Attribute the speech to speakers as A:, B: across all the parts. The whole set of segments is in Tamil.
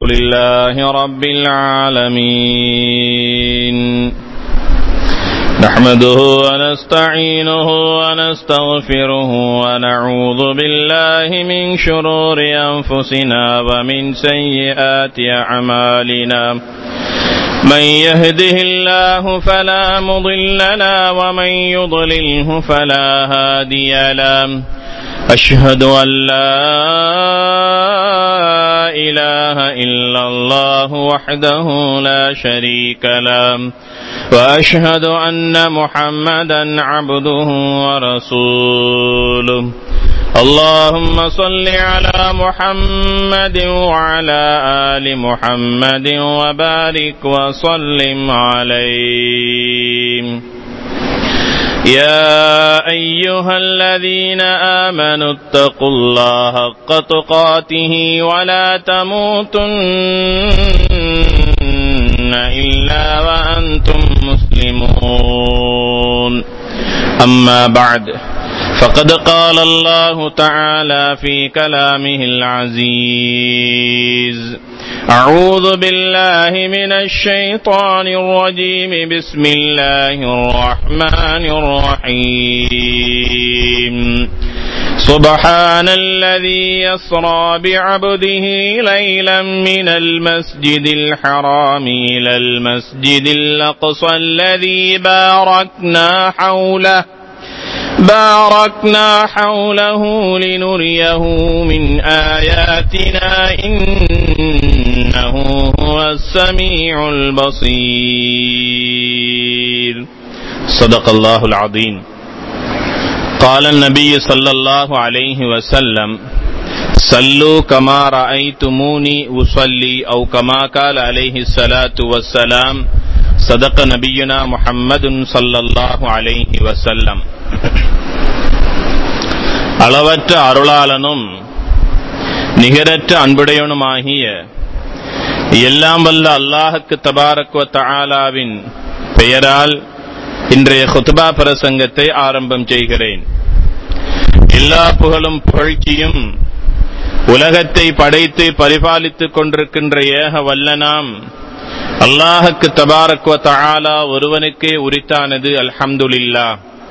A: لله رب العالمين نحمده ونستعينه ونستغفره ونعوذ بالله من شرور أنفسنا ومن سيئات أعمالنا من يهده الله فلا مضل له ومن يضلله فلا هادي له أشهد أن لا إله إلا الله وحده لا شريك له وأشهد أن محمدا عبده ورسوله اللهم صل على محمد وعلى آل محمد وبارك وسلم عليه يا أيها الذين آمنوا اتقوا الله حق تقاته ولا تموتن إلا وأنتم مسلمون أما بعد فقد قال الله تعالى في كلامه العزيز أعوذ بالله من الشيطان الرجيم بسم الله الرحمن الرحيم سبحان الذي يسرى بعبده ليلا من المسجد الحرام إلى المسجد الأقصى الذي باركنا حوله باركنا حوله لنريه من آياتنا إنه هو السميع البصير صدق الله العظيم قال النبي صلى الله عليه وسلم صلوا كما رأيتموني أصلي أو كما قال عليه الصلاة والسلام صدق نبينا محمد صلى الله عليه وسلم அளவற்ற அருளாளனும் நிகரற்ற அன்புடையவனுமாகிய எல்லாம் வல்ல அல்லாஹுக்கு தபாரக்வ தஆலாவின் பெயரால் இன்றைய குத்பா பிரசங்கத்தை ஆரம்பம் செய்கிறேன் எல்லா புகழும் புகழ்ச்சியும் உலகத்தை படைத்து பரிபாலித்துக் கொண்டிருக்கின்ற ஏக வல்லனாம் அல்லாஹுக்கு தபாரக்வ தஆலா ஒருவனுக்கே உரித்தானது அல்ஹம்துலில்லா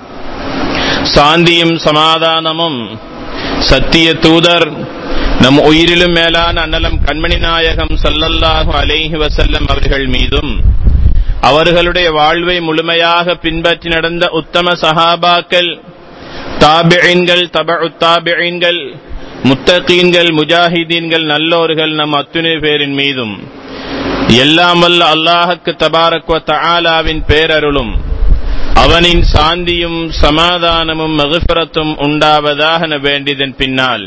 A: சாந்தியும் சமாதானமும் சத்திய தூதர் நம் உயிரிலும் மேலான அன்னலம் கண்மணி நாயகம் சல்லல்லாஹு அலைஹி வசல்லம் அவர்கள் மீதும் அவர்களுடைய வாழ்வை முழுமையாக பின்பற்றி நடந்த உத்தம சஹாபாக்கள் தாபியன்கள் தப தாபியன்கள் முத்தகீன்கள் முஜாஹிதீன்கள் நல்லோர்கள் நம் அத்துணை பேரின் மீதும் எல்லாம் வல்ல அல்லாஹுக்கு தபாரக்வ தஆலாவின் பேரருளும் அவனின் சாந்தியும் சமாதானமும் மகுபிரத்தும் உண்டாவதாக வேண்டியதன் பின்னால்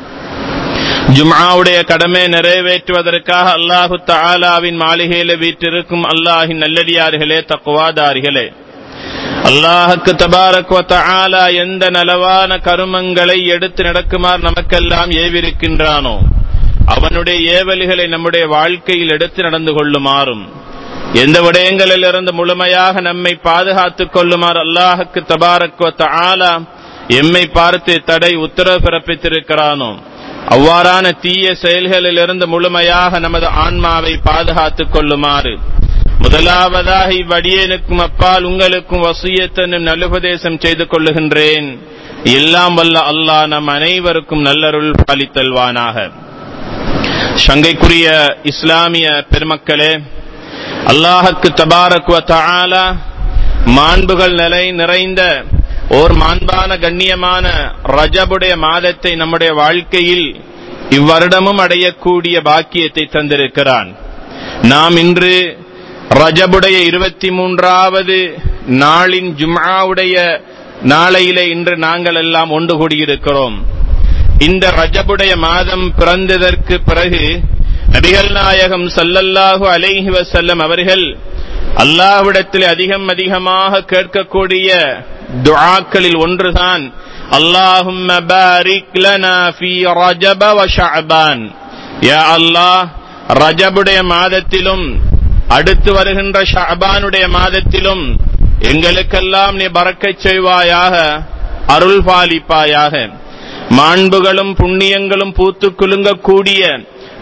A: ஜும்ஆவுடைய கடமை நிறைவேற்றுவதற்காக அல்லாஹு தாலாவின் மாளிகையில வீற்றிருக்கும் அல்லாஹின் நல்லடியார்களே தக்குவாதாரிகளே அல்லாஹுக்கு தபாரக்வ தஆலா எந்த நலவான கருமங்களை எடுத்து நடக்குமாறு நமக்கெல்லாம் ஏவிருக்கின்றானோ அவனுடைய ஏவல்களை நம்முடைய வாழ்க்கையில் எடுத்து நடந்து கொள்ளுமாறும் எந்த விடயங்களிலிருந்து முழுமையாக நம்மை பாதுகாத்துக் கொள்ளுமாறு அல்லாஹுக்கு தபாரக்வ தஆலா எம்மை பார்த்து தடை உத்தரவு பிறப்பித்திருக்கிறானோ அவ்வாறான தீய செயல்களிலிருந்து முழுமையாக நமது ஆன்மாவை பாதுகாத்துக் கொள்ளுமாறு முதலாவதாக இவ்வடியனுக்கும் அப்பால் உங்களுக்கும் வசியத்தனும் நல்லுபதேசம் செய்து கொள்ளுகின்றேன் எல்லாம் வல்ல அல்லாஹ் நம் அனைவருக்கும் நல்லருள் பாலித்தல்வானாக சங்கைக்குரிய இஸ்லாமிய பெருமக்களே அல்லாஹுக்கு தபாரக்வ தஆலா மாண்புகள் நிலை நிறைந்த ஓர் மாண்பான கண்ணியமான ரஜபுடைய மாதத்தை நம்முடைய வாழ்க்கையில் இவ்வருடமும் அடையக்கூடிய பாக்கியத்தை தந்திருக்கிறான் நாம் இன்று ரஜபுடைய இருபத்தி மூன்றாவது நாளின் ஜும்ஆவுடைய நாளையிலே இன்று நாங்கள் எல்லாம் ஒன்று கூடியிருக்கிறோம் இந்த ரஜபுடைய மாதம் பிறந்ததற்கு பிறகு நபிகள் நாயகம் சல்லல்லாஹு அலைஹி வசல்லம் அவர்கள் அல்லாஹ்விடத்தில் அதிகம் அதிகமாக கேட்கக்கூடிய துஆக்களில் ஒன்றுதான் அல்லாஹும்ம பாரிக் லனா ஃபீ ரஜப வ ஷஅபான் யா அல்லாஹ் ரஜபுடைய மாதத்திலும் அடுத்து வருகின்ற ஷஅபானுடைய மாதத்திலும் எங்களுக்கெல்லாம் நீ பறக்கச் செய்வாயாக அருள் பாலிப்பாயாக மாண்புகளும் புண்ணியங்களும் பூத்து குலுங்கக்கூடிய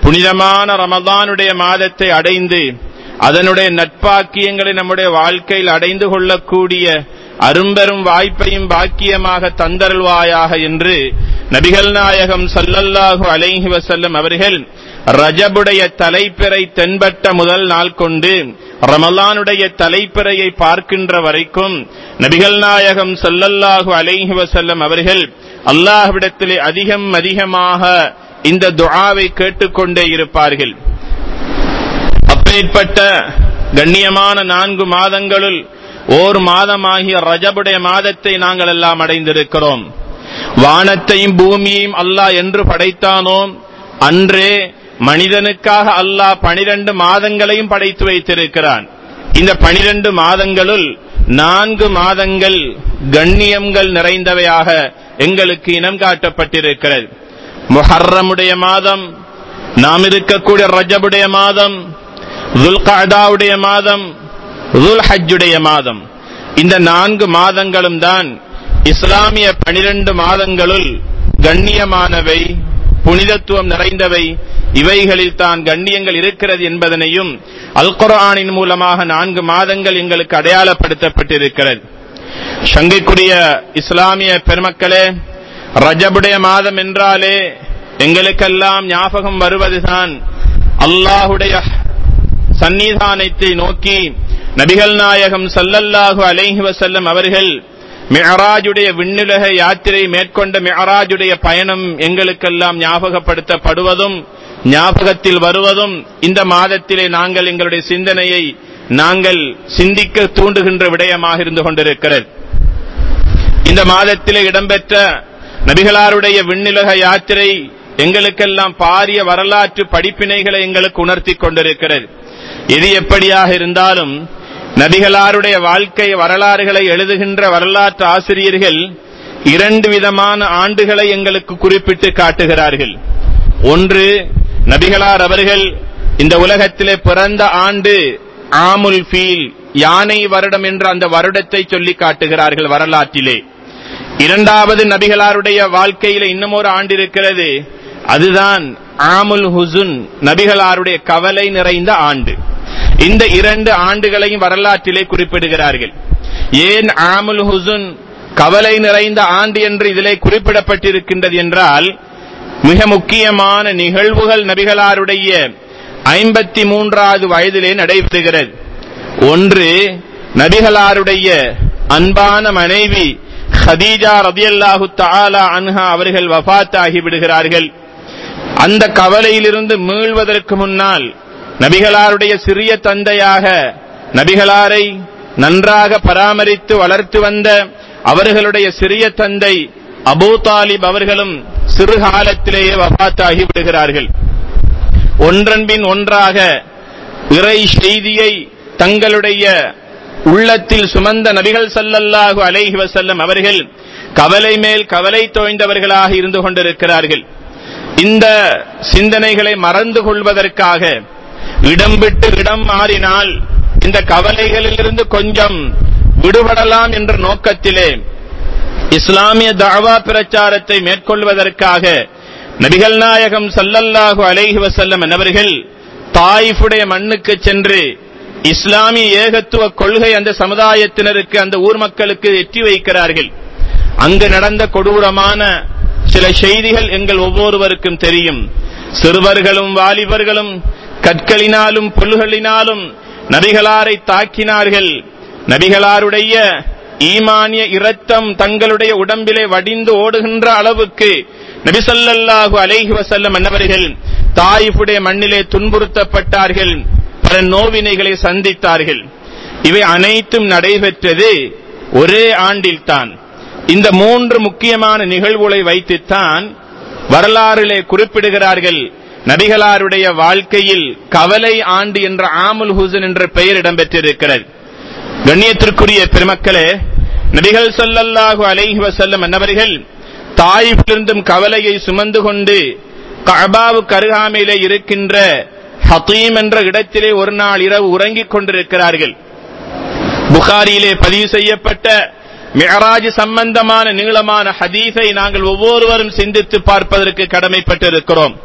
A: புனிதமான ரமதானுடைய மாதத்தை அடைந்து அதனுடைய நட்பாக்கியங்களை நம்முடைய வாழ்க்கையில் அடைந்து கொள்ளக்கூடிய அரும்பெரும் வாய்ப்பையும் பாக்கியமாக தந்தருள்வாயாக என்று நபிகள் நாயகம் சல்லல்லாஹு அலைஹி வசல்லம் அவர்கள் ரஜபுடைய தலைப்பிறை தென்பட்ட முதல் நாள் கொண்டு ரமலானுடைய தலைப்பிறையை பார்க்கின்ற வரைக்கும் நபிகள் நாயகம் சல்லல்லாஹு அலைஹி வசல்லம் அவர்கள் அல்லாஹ்விடத்திலே அதிகம் அதிகமாக இந்த துஆவை கேட்டுக்கொண்டே இருப்பார்கள் அப்பேற்பட்ட கண்ணியமான நான்கு மாதங்களுள் ஓர் மாதமாகிய ரஜபுடைய மாதத்தை நாங்கள் எல்லாம் அடைந்திருக்கிறோம் வானத்தையும் பூமியையும் அல்லாஹ் என்று படைத்தானோ அன்றே மனிதனுக்காக அல்லாஹ் பனிரெண்டு மாதங்களையும் படைத்து வைத்திருக்கிறான் இந்த பனிரெண்டு மாதங்களுள் நான்கு மாதங்கள் கண்ணியங்கள் நிறைந்தவையாக எங்களுக்கு இனம் காட்டப்பட்டிருக்கிறது முஹர்ரமுடைய மாதம் நாம் இருக்கக்கூடிய ரஜபுடைய மாதம் துல்காதாவுடைய மாதம் துல் ஹஜ்ஜுடைய மாதம் இந்த நான்கு மாதங்களும் தான் இஸ்லாமிய பனிரெண்டு மாதங்களுள் கண்ணியமானவை புனிதத்துவம் நிறைந்தவை இவைகளில் தான் கண்ணியங்கள் இருக்கிறது என்பதனையும் அல் குர்ஆனின் மூலமாக நான்கு மாதங்கள் எங்களுக்கு அடையாளப்படுத்தப்பட்டிருக்கிறது சங்கைக்குரிய இஸ்லாமிய பெருமக்களே ரஜபுடைய மாதம் என்றாலே எங்களுக்கெல்லாம் ஞாபகம் வருவதுதான் அல்லாஹுடைய சன்னிதானத்தை நோக்கி நபிகள் நாயகம் சல்லல்லாஹு அலைஹி வசல்லம் அவர்கள் மியராஜுடைய விண்ணுலக யாத்திரை மேற்கொண்ட மியராஜுடைய பயணம் எங்களுக்கெல்லாம் ஞாபகப்படுத்தப்படுவதும் ஞாபகத்தில் வருவதும் இந்த மாதத்திலே நாங்கள் எங்களுடைய சிந்தனையை நாங்கள் சிந்திக்க தூண்டுகின்ற விடயமாக இருந்து கொண்டிருக்கிறது இந்த மாதத்திலே இடம்பெற்ற நபிகளாருடைய விண்ணுலக யாத்திரை எங்களுக்கெல்லாம் பாரிய வரலாற்று படிப்பினைகளை எங்களுக்கு உணர்த்தி கொண்டிருக்கிறது எது எப்படியாக இருந்தாலும் நபிகளாருடைய வாழ்க்கை வரலாறுகளை எழுதுகின்ற வரலாற்று ஆசிரியர்கள் இரண்டு விதமான ஆண்டுகளை எங்களுக்கு குறிப்பிட்டு காட்டுகிறார்கள் ஒன்று நபிகளார் அவர்கள் இந்த உலகத்திலே பிறந்த ஆண்டு ஆமுல் ஃபீல் யானை வருடம் என்ற அந்த வருடத்தை சொல்லி காட்டுகிறார்கள் வரலாற்றிலே இரண்டாவது நபிகளாருடைய வாழ்க்கையில இன்னும் ஒரு ஆண்டு இருக்கிறது அதுதான் ஆமுல் ஹுசுன் நபிகளாருடைய கவலை நிறைந்த ஆண்டு இந்த இரண்டு ஆண்டுகளையும் வரலாற்றிலே குறிப்பிடுகிறார்கள் ஏன் ஆமுல் ஹுசுன் கவலை நிறைந்த ஆண்டு என்று இதிலே குறிப்பிடப்பட்டிருக்கின்றது என்றால் மிக முக்கியமான நிகழ்வுகள் நபிகளாருடைய ஐம்பத்தி மூன்றாவது வயதிலே நடைபெறுகிறது ஒன்று நபிகளாருடைய அன்பான மனைவி ஹதீஜா ரதியல்லாஹு தாலா அன்ஹா அவர்கள் வஃத் ஆகிவிடுகிறார்கள் அந்த கவலையிலிருந்து மீள்வதற்கு முன்னால் நபிகளாருடைய சிறிய தந்தையாக நபிகளாரை நன்றாக பராமரித்து வளர்த்து வந்த அவர்களுடைய சிறிய தந்தை அபூ தாலிப் அவர்களும் சிறு காலத்திலேயே வபாத்தாகி விடுகிறார்கள் ஒன்றன்பின் ஒன்றாக இறை செய்தியை தங்களுடைய உள்ளத்தில் சுமந்த நபிகள் சல்லல்லாஹு அலைஹி வசல்லம் அவர்கள் கவலை மேல் கவலை தோய்ந்தவர்களாக இருந்து கொண்டிருக்கிறார்கள் இந்த சிந்தனைகளை மறந்து கொள்வதற்காக இடம் விட்டு இடம் மாறினால் இந்த கவலைகளிலிருந்து கொஞ்சம் விடுபடலாம் என்ற நோக்கத்திலே இஸ்லாமிய தாவா பிரச்சாரத்தை மேற்கொள்வதற்காக நபிகள் நாயகம் சல்லல்லாஹு அலைஹி வசல்லம் என்பவர்கள் தாயிஃபுடைய மண்ணுக்கு சென்று இஸ்லாமிய ஏகத்துவ கொள்கை அந்த சமுதாயத்தினருக்கு அந்த ஊர் மக்களுக்கு எட்டி வைக்கிறார்கள் அங்கு நடந்த கொடூரமான சில செய்திகள் எங்கள் ஒவ்வொருவருக்கும் தெரியும் சிறுவர்களும் வாலிபர்களும் கற்களினாலும் புல்களினாலும் நபிகளாரை தாக்கினார்கள் நபிகளாருடைய ஈமானிய இரத்தம் தங்களுடைய உடம்பிலே வடிந்து ஓடுகின்ற அளவுக்கு நபிசல்லாஹு அலைஹி வசல்லம் என்னவர்கள் தாயிஃபுடைய மண்ணிலே துன்புறுத்தப்பட்டார்கள் பல நோவினைகளை சந்தித்தார்கள் இவை அனைத்தும் நடைபெற்றது ஒரே ஆண்டில்தான் இந்த மூன்று முக்கியமான நிகழ்வுகளை வைத்துத்தான் வரலாறிலே குறிப்பிடுகிறார்கள் நபிகளாருடைய வாழ்க்கையில் கவலை ஆண்டு என்ற ஆமுல் ஹுசன் என்ற பெயர் இடம்பெற்றிருக்கிறது கண்ணியத்திற்குரிய பெருமக்களே நபிகள் சொல்லல்லாஹு அலைஹி வசல்லம் என்னவர்கள் தாயிலிருந்தும் கவலையை சுமந்து கொண்டு கபாவுக்கு அருகாமையிலே இருக்கின்ற ஹத்தீம் என்ற இடத்திலே ஒரு நாள் இரவு உறங்கிக் கொண்டிருக்கிறார்கள் புகாரியிலே பதிவு செய்யப்பட்ட மியராஜ் சம்பந்தமான நீளமான ஹதீஸை நாங்கள் ஒவ்வொருவரும் சிந்தித்து பார்ப்பதற்கு கடமைப்பட்டிருக்கிறோம்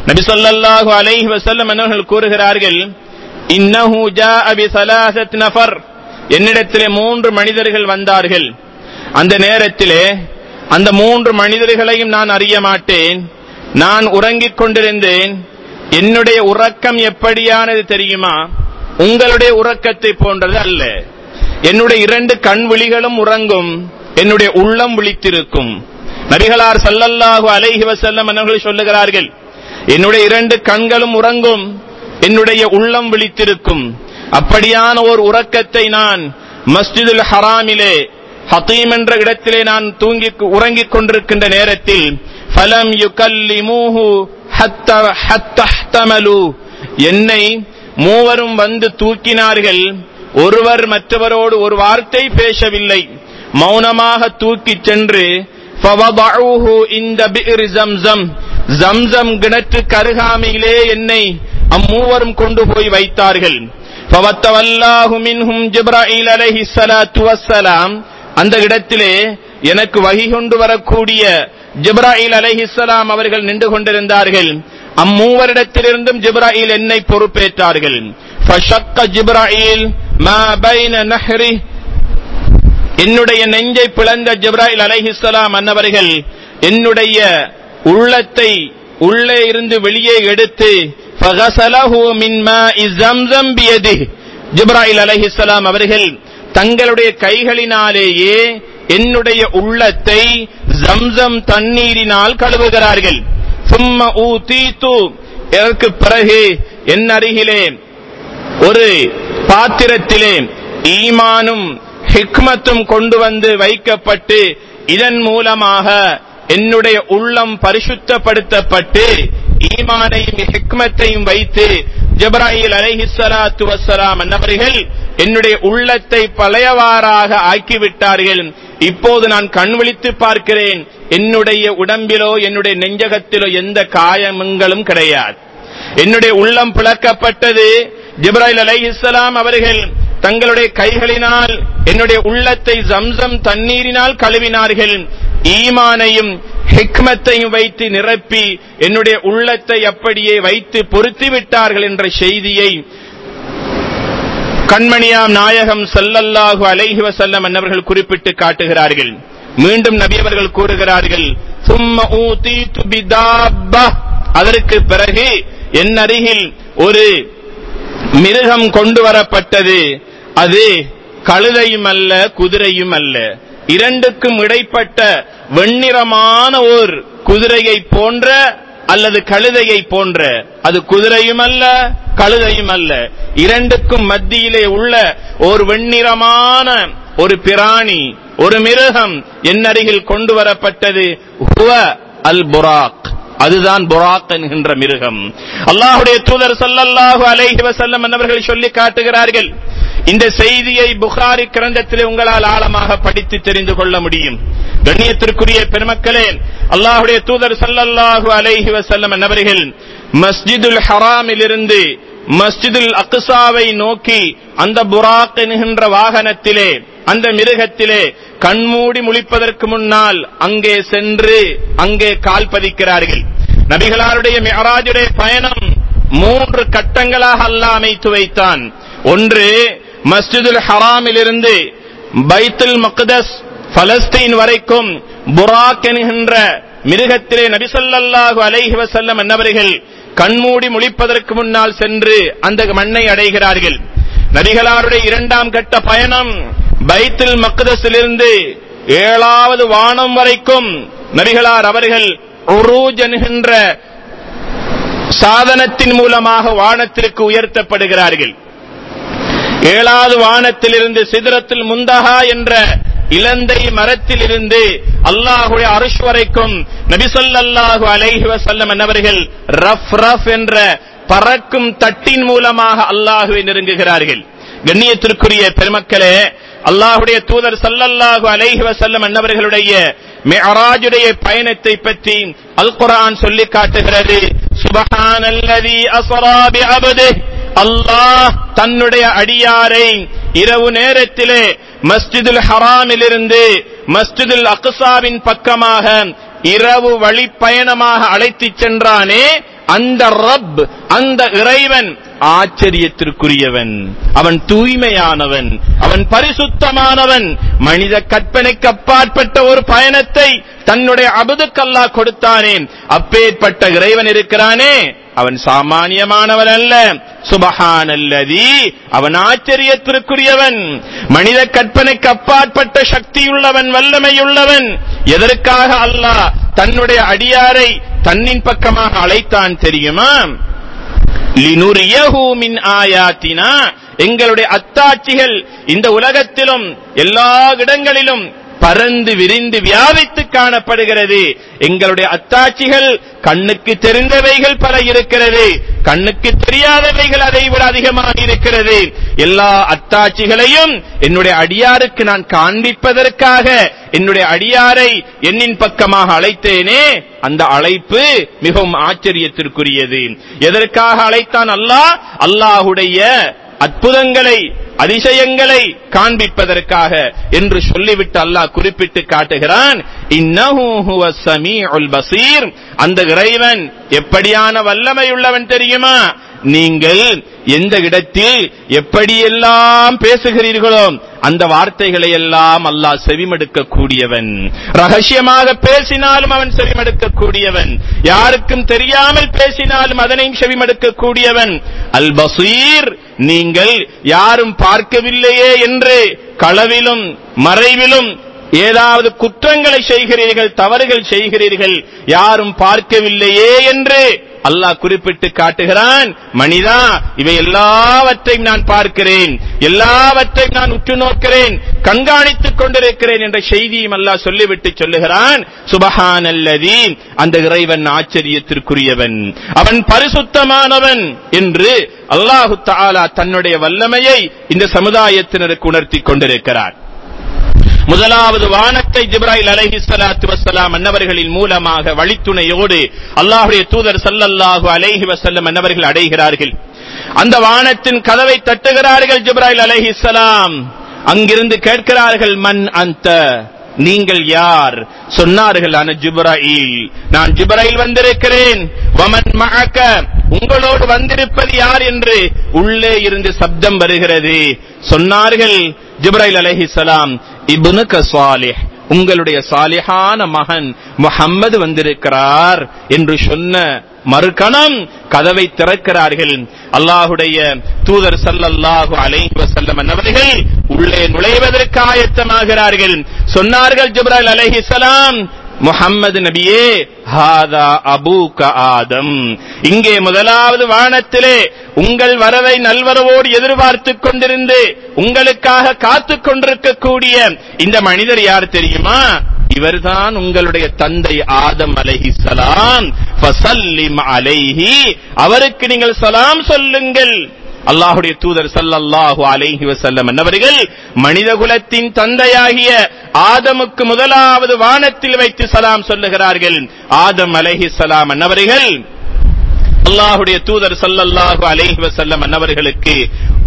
A: நபி ஸல்லல்லாஹு அலைஹி வஸல்லம் அவர்கள் கூறுகிறார்கள் இன்னஹு ஜாஅ பி ஸலாஸத் நஃபர் என்னிடத்திலே மூன்று மனிதர்கள் வந்தார்கள் அந்த நேரத்திலே அந்த மூன்று மனிதர்களையும் நான் அறிய மாட்டேன் நான் உறங்கிக் கொண்டிருந்தேன் என்னுடைய உறக்கம் எப்படியானது தெரியுமா உங்களுடைய உறக்கத்தை போன்றது அல்ல என்னுடைய இரண்டு கண் விழிகளும் உறங்கும் என்னுடைய உள்ளம் விழித்திருக்கும் நபிகளார் சல்லல்லாஹு அலைஹி வஸல்லம் அவர்கள் சொல்லுகிறார்கள் என்னுடைய இரண்டு கண்களும் உறங்கும் என்னுடைய உள்ளம் விழித்திருக்கும் அப்படியான ஒரு உறக்கத்தை நான் மஸ்ஜிதுல் ஹராமிலே ஹத்தீம் என்ற இடத்திலே நான் தூங்கி உறங்கிக் கொண்டிருக்கின்ற நேரத்தில் ஃபலம் யுகல்லிமூஹு ஹத்த ஹத்தஹ்தமலு என்னை மூவரும் வந்து தூக்கினார்கள் ஒருவர் மற்றவரோடு ஒரு வார்த்தை பேசவில்லை மௌனமாக தூக்கிச் சென்று ஃபவதஊஹு இந்த பி'r ஜம்சம் ஜம்சம் கிணற்று கருகாமையிலே என்னை அம்மூவரும் கொண்டு போய் வைத்தார்கள் ஃபவத்தவல்லாஹு மின்ஹும் ஜிப்ராயில் அலைஹி ஸலாத்து வஸ்ஸலாம் அந்த இடத்திலே எனக்கு வகி கொண்டு வரக்கூடிய ஜிப்ராயில் அலைஹிஸ்ஸலாம் அவர்கள் நின்று கொண்டிருந்தார்கள் அம்மூவரிடத்திலிருந்தும் ஜிப்ராயில் என்னை பொறுப்பேற்றார்கள் ஃபஷக்க ஜிப்ராயில் மா பைன நஹ்ரி என்னுடைய நெஞ்சை பிளந்த ஜிப்ராயில் அலைஹிஸ்ஸலாம் அன்னவர்கள் என்னுடைய உள்ளத்தை உள்ளே இருந்து வெளியே எடுத்து ஃபகஸலஹு மின் மாஇ ஸம்ஸம் பியதிஹி ஜிப்ராயில் அலைஹிஸ்ஸலாம் அவர்கள் தங்களுடைய கைகளினாலேயே என்னுடைய உள்ளத்தை ஜம்சம் தண்ணீரினால் கழுவுகிறார்கள் சும்ம ஊதீத்து இதற்கு பிறகு என் அருகிலே ஒரு பாத்திரத்திலே ஈமானும் ஹிக்மத்தும் கொண்டு வந்து வைக்கப்பட்டு இதன் மூலமாக என்னுடைய உள்ளம் பரிசுத்தப்படுத்தப்பட்டு ஈமானையும் ஹிக்மத்தையும் வைத்து ஜப்ராயில் அலைஹிஸ்ஸலாத்து வஸ்ஸலாம் அன்னவர்கள் என்னுடைய உள்ளத்தை பழையவாறாக ஆக்கிவிட்டார்கள் இப்போது நான் கண் விழித்து பார்க்கிறேன் என்னுடைய உடம்பிலோ என்னுடைய நெஞ்சகத்திலோ எந்த காயங்களும் கிடையாது என்னுடைய உள்ளம் பிளக்கப்பட்டது ஜிப்ராயில் அலைஹிஸ்ஸலாம் அவர்கள் தங்களுடைய கைகளினால் என்னுடைய உள்ளத்தை ஜம்சம் தண்ணீரினால் கழுவினார்கள் ஈமானையும் ஹிக்மத்தையும் வைத்து நிரப்பி என்னுடைய உள்ளத்தை அப்படியே வைத்து பொருத்தி விட்டார்கள் என்ற செய்தியை கண்மணியாம் நாயகம் ஸல்லல்லாஹு அலைஹி வஸல்லம் அன்னவர்கள் குறிப்பிட்டு காட்டுகிறார்கள் மீண்டும் நபி அவர்கள் கூறுகிறார்கள் சும்ம ஊதீது பிதாப்பா அதற்கு பிறகு என் அருகில் ஒரு மிருகம் கொண்டு வரப்பட்டது அது கழுதையும் அல்ல குதிரையும் அல்ல இரண்டுக்கும் இடைப்பட்ட வெண்ணிறமான ஓர் குதிரையை போன்ற அல்லது கழுதையை போன்ற அது குதிரையும் அல்ல கழுதையும் அல்ல இரண்டுக்கும் மத்தியிலே உள்ள ஒரு வெண்ணிறமான ஒரு பிராணி ஒரு மிருகம் என் அருகில் கொண்டு வரப்பட்டது ஹுவ அல் புராக் அதுதான் புராக் என்கின்ற மிருகம் அல்லாஹுடைய தூதர் சல்லல்லாஹு அலைஹி வஸல்லம் என்பவர்கள் சொல்லி காட்டுகிறார்கள் இந்த செய்தியை புகாரி கிரந்தத்திலே உங்களால் ஆழமாக படித்து தெரிந்து கொள்ள முடியும் கண்ணியத்திற்குரிய பெருமக்களே அல்லாஹுடைய தூதர் சல்லல்லாஹு அலைஹி வஸல்லம் என்பவர்கள் மஸ்ஜிதுல் ஹராமிலிருந்து மஸ்ஜிதுல் அக்ஸாவை நோக்கி அந்த புராக் என்கின்ற வாகனத்திலே அந்த மிருகத்திலே கண்மூடி முழிப்பதற்கு முன்னால் அங்கே சென்று அங்கே கால் பதிக்கிறார்கள் நபிகளாருடைய மியராஜுடைய பயணம் மூன்று கட்டங்களாக அல்லாஹ் அமைத்து வைத்தான் ஒன்று மஸ்ஜிதுல் ஹராமிலிருந்து பைத்துல் மக்தஸ் பலஸ்தீன் வரைக்கும் புராக் என்கின்ற மிருகத்திலே நபிசல்லாஹு அலைஹி வசல்லம் என்னவர்கள் கண்மூடி முழிப்பதற்கு முன்னால் சென்று அந்த மண்ணை அடைகிறார்கள் நபிகளாருடைய இரண்டாம் கட்ட பயணம் பைத்துல் மக்தஸிலிருந்து ஏழாவது வானம் வரைக்கும் நபிகளார் அவர்கள் உரூஜ் என்கின்ற சாதனத்தின் மூலமாக வானத்திற்கு உயர்த்தப்படுகிறார்கள் ஏழாவது வானத்திலிருந்து சிதறத்தில் முந்தகா என்ற இலந்தை மரத்திலிருந்து அல்லாஹுடைய அருஷ் வரைக்கும் நபிசல்லாஹு அலைஹி வசல்லம் என்னவர்கள் ரஃப் ரஃப் என்ற பறக்கும் தட்டின் மூலமாக அல்லாஹுவை நெருங்குகிறார்கள் கண்ணியத்திற்குரிய பெருமக்களே அல்லாஹுடைய தூதர் சல்லல்லாஹு அலைஹி வசல்லம் அன்னவர்களுடைய மிஅராஜுடைய பயணத்தை பற்றி அல் குர்ஆன் சொல்லி காட்டுகிறது சுபஹானல்லதி அஸ்ரா பிஅப்திஹி அல்லாஹ் தன்னுடைய அடியாரை இரவு நேரத்திலே மஸ்ஜிதுல் ஹராமிலிருந்து மஸ்ஜிதுல் அக்ஸாவின் பக்கமாக இரவு வழிப்பயணமாக அழைத்துச் சென்றானே அந்த ரப் அந்த இறைவன் ஆச்சரியத்திற்குரியவன் அவன் தூய்மையானவன் அவன் பரிசுத்தமானவன் மனித கற்பனைக்கு அப்பாற்பட்ட ஒரு பயணத்தை தன்னுடைய அபுதுக்கல்லா கொடுத்தானே அப்பேற்பட்ட இறைவன் இருக்கிறானே அவன் சாமானியமானவன் அல்ல சுபஹானல்லதி அவன் ஆச்சரியத்திற்குரியவன் மனித கற்பனைக்கு அப்பாற்பட்ட சக்தியுள்ளவன் வல்லமையுள்ளவன் எதற்காக அல்லாஹ் தன்னுடைய அடியாரை தன்னின் பக்கமாக அழைத்தான் தெரியுமா லினுரியஹு மின் ஆயாத்தினா எங்களுடைய அத்தாட்சிகள் இந்த உலகத்திலும் எல்லா இடங்களிலும் பறந்து விரிந்து வியாபித்து காணப்படுகிறது எங்களுடைய அத்தாட்சிகள் கண்ணுக்கு தெரிந்தவைகள் பல இருக்கிறது கண்ணுக்கு தெரியாதவைகள் அதை விட அதிகமாக இருக்கிறது எல்லா அத்தாட்சிகளையும் என்னுடைய அடியாருக்கு நான் காண்பிப்பதற்காக என்னுடைய அடியாரை என்னின் பக்கமாக அழைத்தேனே அந்த அழைப்பு மிகவும் ஆச்சரியத்திற்குரியது எதற்காக அழைத்தான் அல்லாஹ் அல்லாஹுடைய அற்புதங்களை அதிசயங்களை காண்பிப்பதற்காக என்று சொல்லிவிட்டு அல்லாஹ் குறிப்பிட்டு காட்டுகிறான் இன்னஹு ஹுவ ஸமீஉல் பஸீர் அந்த இறைவன் எப்படியான வல்லமையுள்ளவன் தெரியுமா நீங்கள் எந்த இடத்தில் எப்படியெல்லாம் பேசுகிறீர்களோ அந்த வார்த்தைகளை எல்லாம் அல்லாஹ் செவிமடுக்க கூடியவன் ரகசியமாக பேசினாலும் அவன் செவிமடுக்க கூடியவன் யாருக்கும் தெரியாமல் பேசினாலும் அதனையும் செவிமடுக்க கூடியவன் அல் பசீர் நீங்கள் யாரும் பார்க்கவில்லையே என்று களவிலும் மறைவிலும் ஏதாவது குற்றங்களை செய்கிறீர்கள் தவறுகள் செய்கிறீர்கள் யாரும் பார்க்கவில்லையே என்று அல்லாஹ் குறிப்பிட்டு காட்டுகிறான் மனிதா இவை எல்லாவற்றையும் நான் பார்க்கிறேன் எல்லாவற்றையும் நான் உற்று நோக்கிறேன் கண்காணித்துக் கொண்டிருக்கிறேன் என்ற செய்தியும் அல்லாஹ் சொல்லிவிட்டு சொல்லுகிறான் சுபஹான் அல்லதி அந்த இறைவன் ஆச்சரியத்திற்குரியவன் அவன் பரிசுத்தமானவன் என்று அல்லாஹு தாலா தன்னுடைய வல்லமையை இந்த சமுதாயத்தினருக்கு உணர்த்தி கொண்டிருக்கிறார் முதலாவது வானத்தை ஜிப்ராயில் அலைஹி ஸலாத்து வஸ்ஸலாம் அன்னவர்களின் மூலமாக வழித்துணையோடு அல்லாஹ்வுடைய தூதர் ஸல்லல்லாஹு அலைஹி வஸல்லம் அன்னவர்கள் அடைகிறார்கள் அந்த வானத்தின் கதவை தட்டுகிறார்கள் ஜிப்ராயில் அலைஹி ஸலாம் அங்கிருந்து கேட்கிறார்கள் மன் அந்த நீங்கள் யார் சொன்னார்கள் அன ஜிப்ராயில் நான் ஜிப்ராயில் வந்திருக்கிறேன் வமன் மஅக உங்களோடு வந்திருப்பது யார் என்று உள்ளே இருந்து சப்தம் வருகிறது சொன்னார்கள் ஜிப்ராயில் அலைஹிஸ்ஸலாம் இப்னுக சாலிஹ் உங்களுடைய சாலிஹான மகன் முஹம்மது வந்திருக்கிறார் என்று சொன்ன மறுகணம் கதவை திறக்கிறார்கள் அல்லாஹுடைய தூதர் சல்லல்லாஹு அலைஹி வஸல்லம் அவர்கள் உள்ளே நுழைவதற்கு ஆயத்தமாகிறார்கள் சொன்னார்கள் ஜிப்ராயில் அலைஹிஸ்ஸலாம் முஹம்மது நபியே ஹாதா அபூக ஆதம் இங்கே முதலாவது வானத்திலே உங்கள் வரவை நல்வரவோடு எதிர்பார்த்துக் கொண்டிருந்து உங்களுக்காக காத்துக் கொண்டிருக்கக்கூடிய இந்த மனிதர் யார் தெரியுமா இவர்தான் உங்களுடைய தந்தை ஆதம் அலைஹிஸ்ஸலாம் ஃபசல்லிம் அலைஹி அவருக்கு நீங்கள் சலாம் சொல்லுங்கள் அல்லாஹுடைய தூதர் சல்லல்லாஹு அலைஹி வஸல்லம் என்னவர்கள் மனித குலத்தின் தந்தையாகிய ஆதமுக்கு முதலாவது வானத்தில் வைத்து சலாம் சொல்லுகிறார்கள் ஆதம் அலைஹி சலாம் என்னவர்கள் அல்லாஹுடைய தூதர் சல்லல்லாஹு அலைஹி வஸல்லம் என்னவர்களுக்கு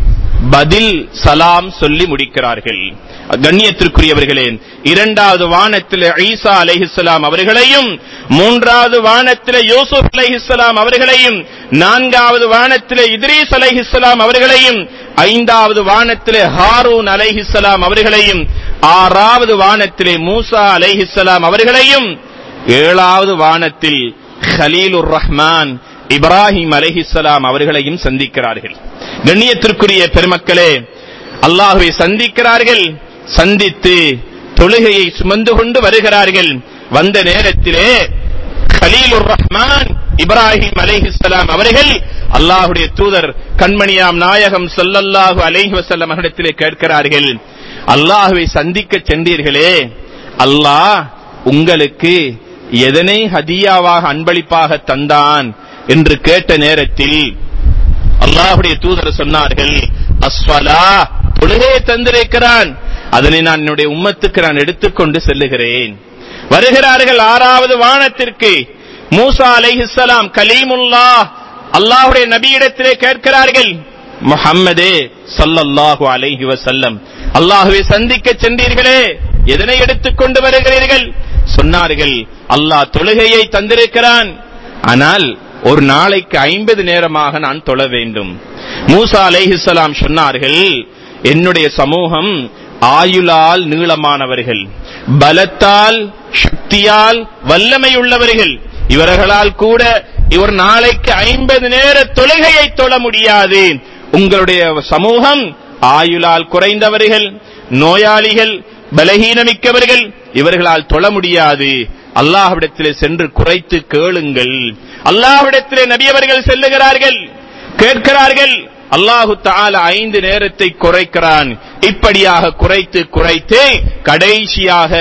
A: பதில் சலாம் சொல்லி முடிக்கிறார்கள் கண்ணியத்திற்குரியவர்களே இரண்டாவது வானத்தில் ஈசா அலைஹிஸ்ஸலாம் அவர்களையும் மூன்றாவது வானத்தில் யூசுப் அலைஹிஸ்ஸலாம் அவர்களையும் நான்காவது வானத்தில் இத்ரீஸ் அலைஹிஸ்ஸலாம் அவர்களையும் ஐந்தாவது வானத்திலே ஹாரூன் அலைஹிஸ்ஸலாம் அவர்களையும் ஆறாவது வானத்திலே மூசா அலைஹிஸ்ஸலாம் அவர்களையும் ஏழாவது வானத்தில் ஹலீலுர் ரஹ்மான் இப்ராஹிம் அலைஹிஸ்ஸலாம் அவர்களையும் சந்திக்கிறார்கள் கண்ணியத்திற்குரிய பெருமக்களே அல்லாஹுவை சந்திக்கிறார்கள் சந்தித்து தொழுகையை சுமந்து கொண்டு வருகிறார்கள் வந்த நேரத்திலே கலீலுர் ரஹ்மான் இப்ராஹிம் அலைஹிஸ்ஸலாம் அவர்கள் அல்லாஹுடைய தூதர் கண்மணியாம் நாயகம் ஸல்லல்லாஹு அலைஹி வஸல்லம் அவரிடத்திலே கேட்கிறார்கள் அல்லாஹுவை சந்திக்க சென்றீர்களே அல்லாஹ் உங்களுக்கு எதனை ஹதியாவாக அன்பளிப்பாக தந்தான் என்று கேட்ட நேரத்தில் அல்லாஹுடைய தூதர் சொன்னார்கள் அஸ்வலா தொழுகையை தந்திருக்கிறான் அதனை நான் என்னுடைய உம்மத்துக்கு நான் எடுத்துக்கொண்டு செல்லுகிறேன் வருகிறார்கள் ஆறாவது வானத்திற்கு மூசா அலைஹிஸ்ஸலாம் கலீமுல்லா அல்லாஹுடைய நபியிடத்திலே கேட்கிறார்கள் முஹம்மதே ஸல்லல்லாஹு அலைஹி வஸல்லம் அல்லாஹுவை சந்திக்க சென்றீர்களே எதனை எடுத்துக் கொண்டு வருகிறீர்கள் சொன்னார்கள் அல்லாஹ் தொழுகையை தந்திருக்கிறான் ஆனால் ஒரு நாளைக்கு ஐம்பது நேரமாக நான் தொழ வேண்டும் மூசா அலைஹிஸ்ஸலாம் சொன்னார்கள் என்னுடைய சமூகம் ஆயுளால் நீளமானவர்கள் பலத்தால் சக்தியால் வல்லமை உள்ளவர்கள் இவர்களால் கூட ஒரு நாளைக்கு ஐம்பது நேர தொழுகையை தொழ முடியாது உங்களுடைய சமூகம் ஆயுளால் குறைந்தவர்கள் நோயாளிகள் பலகீனமிக்கவர்கள் இவர்களால் தொழ முடியாது அல்லாஹ்விடத்திலே சென்று குறைத்து கேளுங்கள் அல்லாஹ்விடத்திலே நபியவர்கள் செல்லுகிறார்கள் கேட்கிறார்கள் அல்லாஹு தால ஐந்து நேரத்தை குறைக்கிறான் இப்படியாக குறைத்து குறைத்து கடைசியாக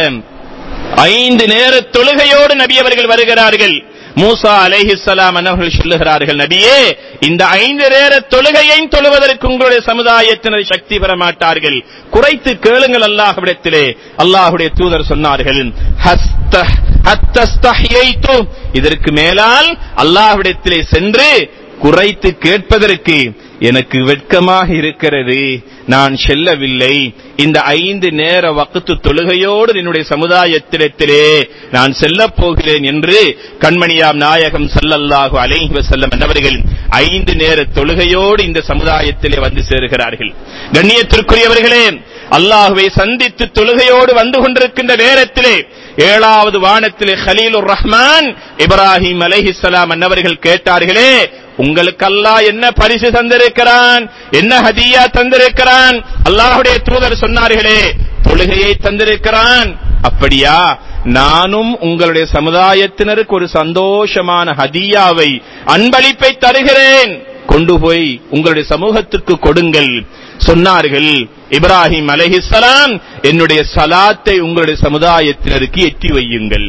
A: ஐந்து நேர தொழுகையோடு நபி அவர்கள் வருகிறார்கள் மூசா அலைஹிஸ்ஸலாம் அவர்கள் சொல்லுகிறார்கள் நபியே இந்த ஐந்து நேர தொழுகையையும் தொழுவதற்கு உங்களுடைய சமுதாயத்தினர் சக்தி பெற மாட்டார்கள் குறைத்து கேளுங்கள் அல்லாஹ்விடத்திலே அல்லாஹுடைய தூதர் சொன்னார்கள் ஹஸ்த ஹத்தஸ்தஹ்யைத்து. இதற்கு மேலால் அல்லாஹ்விடத்திலே சென்று குறைத்து கேட்பதற்கு எனக்கு வெட்கமாக இருக்கிறது நான் செல்லவில்லை இந்த ஐந்து நேர வகுத்து தொழுகையோடு என்னுடைய சமுதாயத்திடத்திலே நான் செல்லப் போகிறேன் என்று கண்மணியாம் நாயகம் ஸல்லல்லாஹு அலைஹி வஸல்லம் என்பவர்கள் ஐந்து நேர தொழுகையோடு இந்த சமுதாயத்திலே வந்து சேருகிறார்கள் கண்ணியத்திற்குரியவர்களே அல்லாஹுவை சந்தித்து தொழுகையோடு வந்து கொண்டிருக்கின்ற நேரத்திலே ஏழாவது வானத்திலே ஹலீலுர் ரஹ்மான் இப்ராஹிம் அலைஹிஸ்ஸலாம் அன்னவர்கள் கேட்டார்களே உங்களுக்கு அல்லாஹ் என்ன பரிசு தந்திருக்கிறான் என்ன ஹதியா தந்திருக்கிறான் அல்லாஹ்வுடைய தூதர் சொன்னார்களே தொழுகையை தந்திருக்கிறான் அப்படியா நானும் உங்களுடைய சமுதாயத்தினருக்கு ஒரு சந்தோஷமான ஹதியாவை அன்பளிப்பை தருகிறேன் கொண்டு போய் உங்களுடைய சமூகத்துக்கு கொடுங்கள் சொன்னார்கள் இப்ராஹிம் அலைஹிஸ்ஸலாம் என்னுடைய சலாத்தை உங்களுடைய சமுதாயத்தினருக்கு எட்டி வையுங்கள்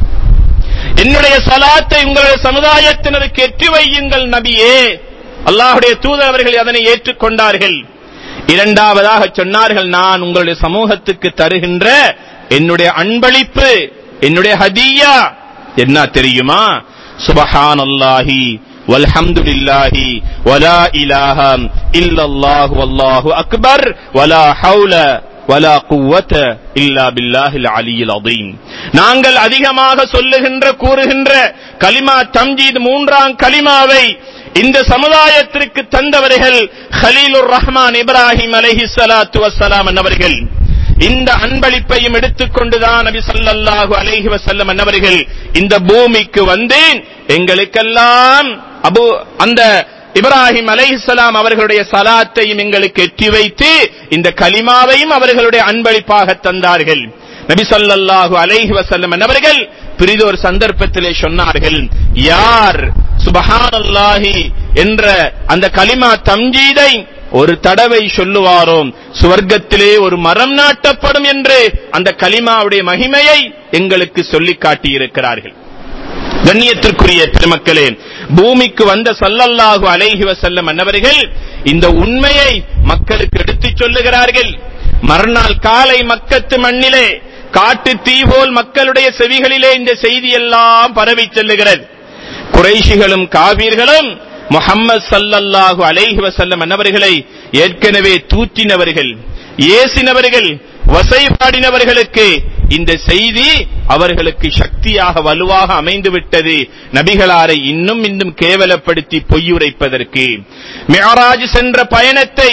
A: என்னுடைய சலாத்தை உங்களுடைய சமுதாயத்தினருக்கு எட்டி வையுங்கள் நபியே அல்லாஹுடைய தூதர் அவர்கள் அதனை ஏற்றுக்கொண்டார்கள் இரண்டாவதாக சொன்னார்கள் நான் உங்களுடைய சமூகத்துக்கு தருகின்ற என்னுடைய அன்பளிப்பு என்னுடைய ஹதியா என்ன தெரியுமா சுபஹான் அல்லாஹி வல்ஹம்துலில்லாஹி வலா இலாஹ இல்லல்லாஹு வல்லாஹு அக்பர் வலா ஹவுல வலா குவத்த இல்லா பில்லாஹில் அலியில் அதீம் நாங்கள் அதிகமாக சொல்லுகின்ற கூறுகின்ற கலிமா தம்ஜீத் மூன்றாம் கலிமாவை இந்த சமுதாயத்திற்கு தந்தவர்கள் ஹலீலுர் ரஹ்மான் இப்ராஹிம் அலைஹி ஸலாத்து வஸ்ஸலாம் என்பவர்கள் இந்த அன்பளிப்பையும் எடுத்துக்கொண்டுதான் நபி ஸல்லல்லாஹு அலைஹி வஸல்லம் அன்னவர்கள் இந்த பூமிக்கு வந்து எங்களுக்கெல்லாம் அபு அந்த இப்ராஹிம் அலைஹிஸ்ஸலாம் அவர்களுடைய சலாத்தையும் எங்களுக்கு எட்டி வைத்து இந்த கலிமாவையும் அவர்களுடைய அன்பளிப்பாக தந்தார்கள் நபி ஸல்லல்லாஹு அலைஹி வஸல்லம் அவர்கள் பிரிதொரு சந்தர்ப்பத்திலே சொன்னார்கள் யார் சுபஹானல்லாஹி என்ற அந்த கலிமா தம்ஜீதை ஒரு தடவை சொல்லுவாரோ சுவர்க்கத்திலே ஒரு மரம் நாட்டப்படும் என்று அந்த கலிமாவுடைய மகிமையை எங்களுக்கு சொல்லிக் காட்டியிருக்கிறார்கள் கண்ணியத்திற்குரிய பெருமக்களே பூமிக்கு வந்த சல்லல்லாஹு அலைஹி வஸல்லம் அன்னவர்கள் இந்த உண்மையை மக்களுக்கு எடுத்துச் சொல்லுகிறார்கள் மறுநாள் காலை மக்கத்து மண்ணிலே காட்டு தீ போல் மக்களுடைய செவிகளிலே இந்த செய்தி எல்லாம் பரவி செல்லுகிறது குறைஷிகளும் காவீர்களும் முஹம்மது சல்லல்லாஹு அலைஹி வஸல்லம் அன்னவர்களை ஏற்கனவே தூற்றினவர்கள் ஏசினவர்கள் வசைபாடினவர்களுக்கு இந்த செய்தி அவர்களுக்கு சக்தியாக வலுவாக அமைந்து விட்டது நபிகளாரை இன்னும் இன்னும் கேவலப்படுத்தி பொய்யுரைப்பதற்கு மியராஜ் சென்ற பயணத்தை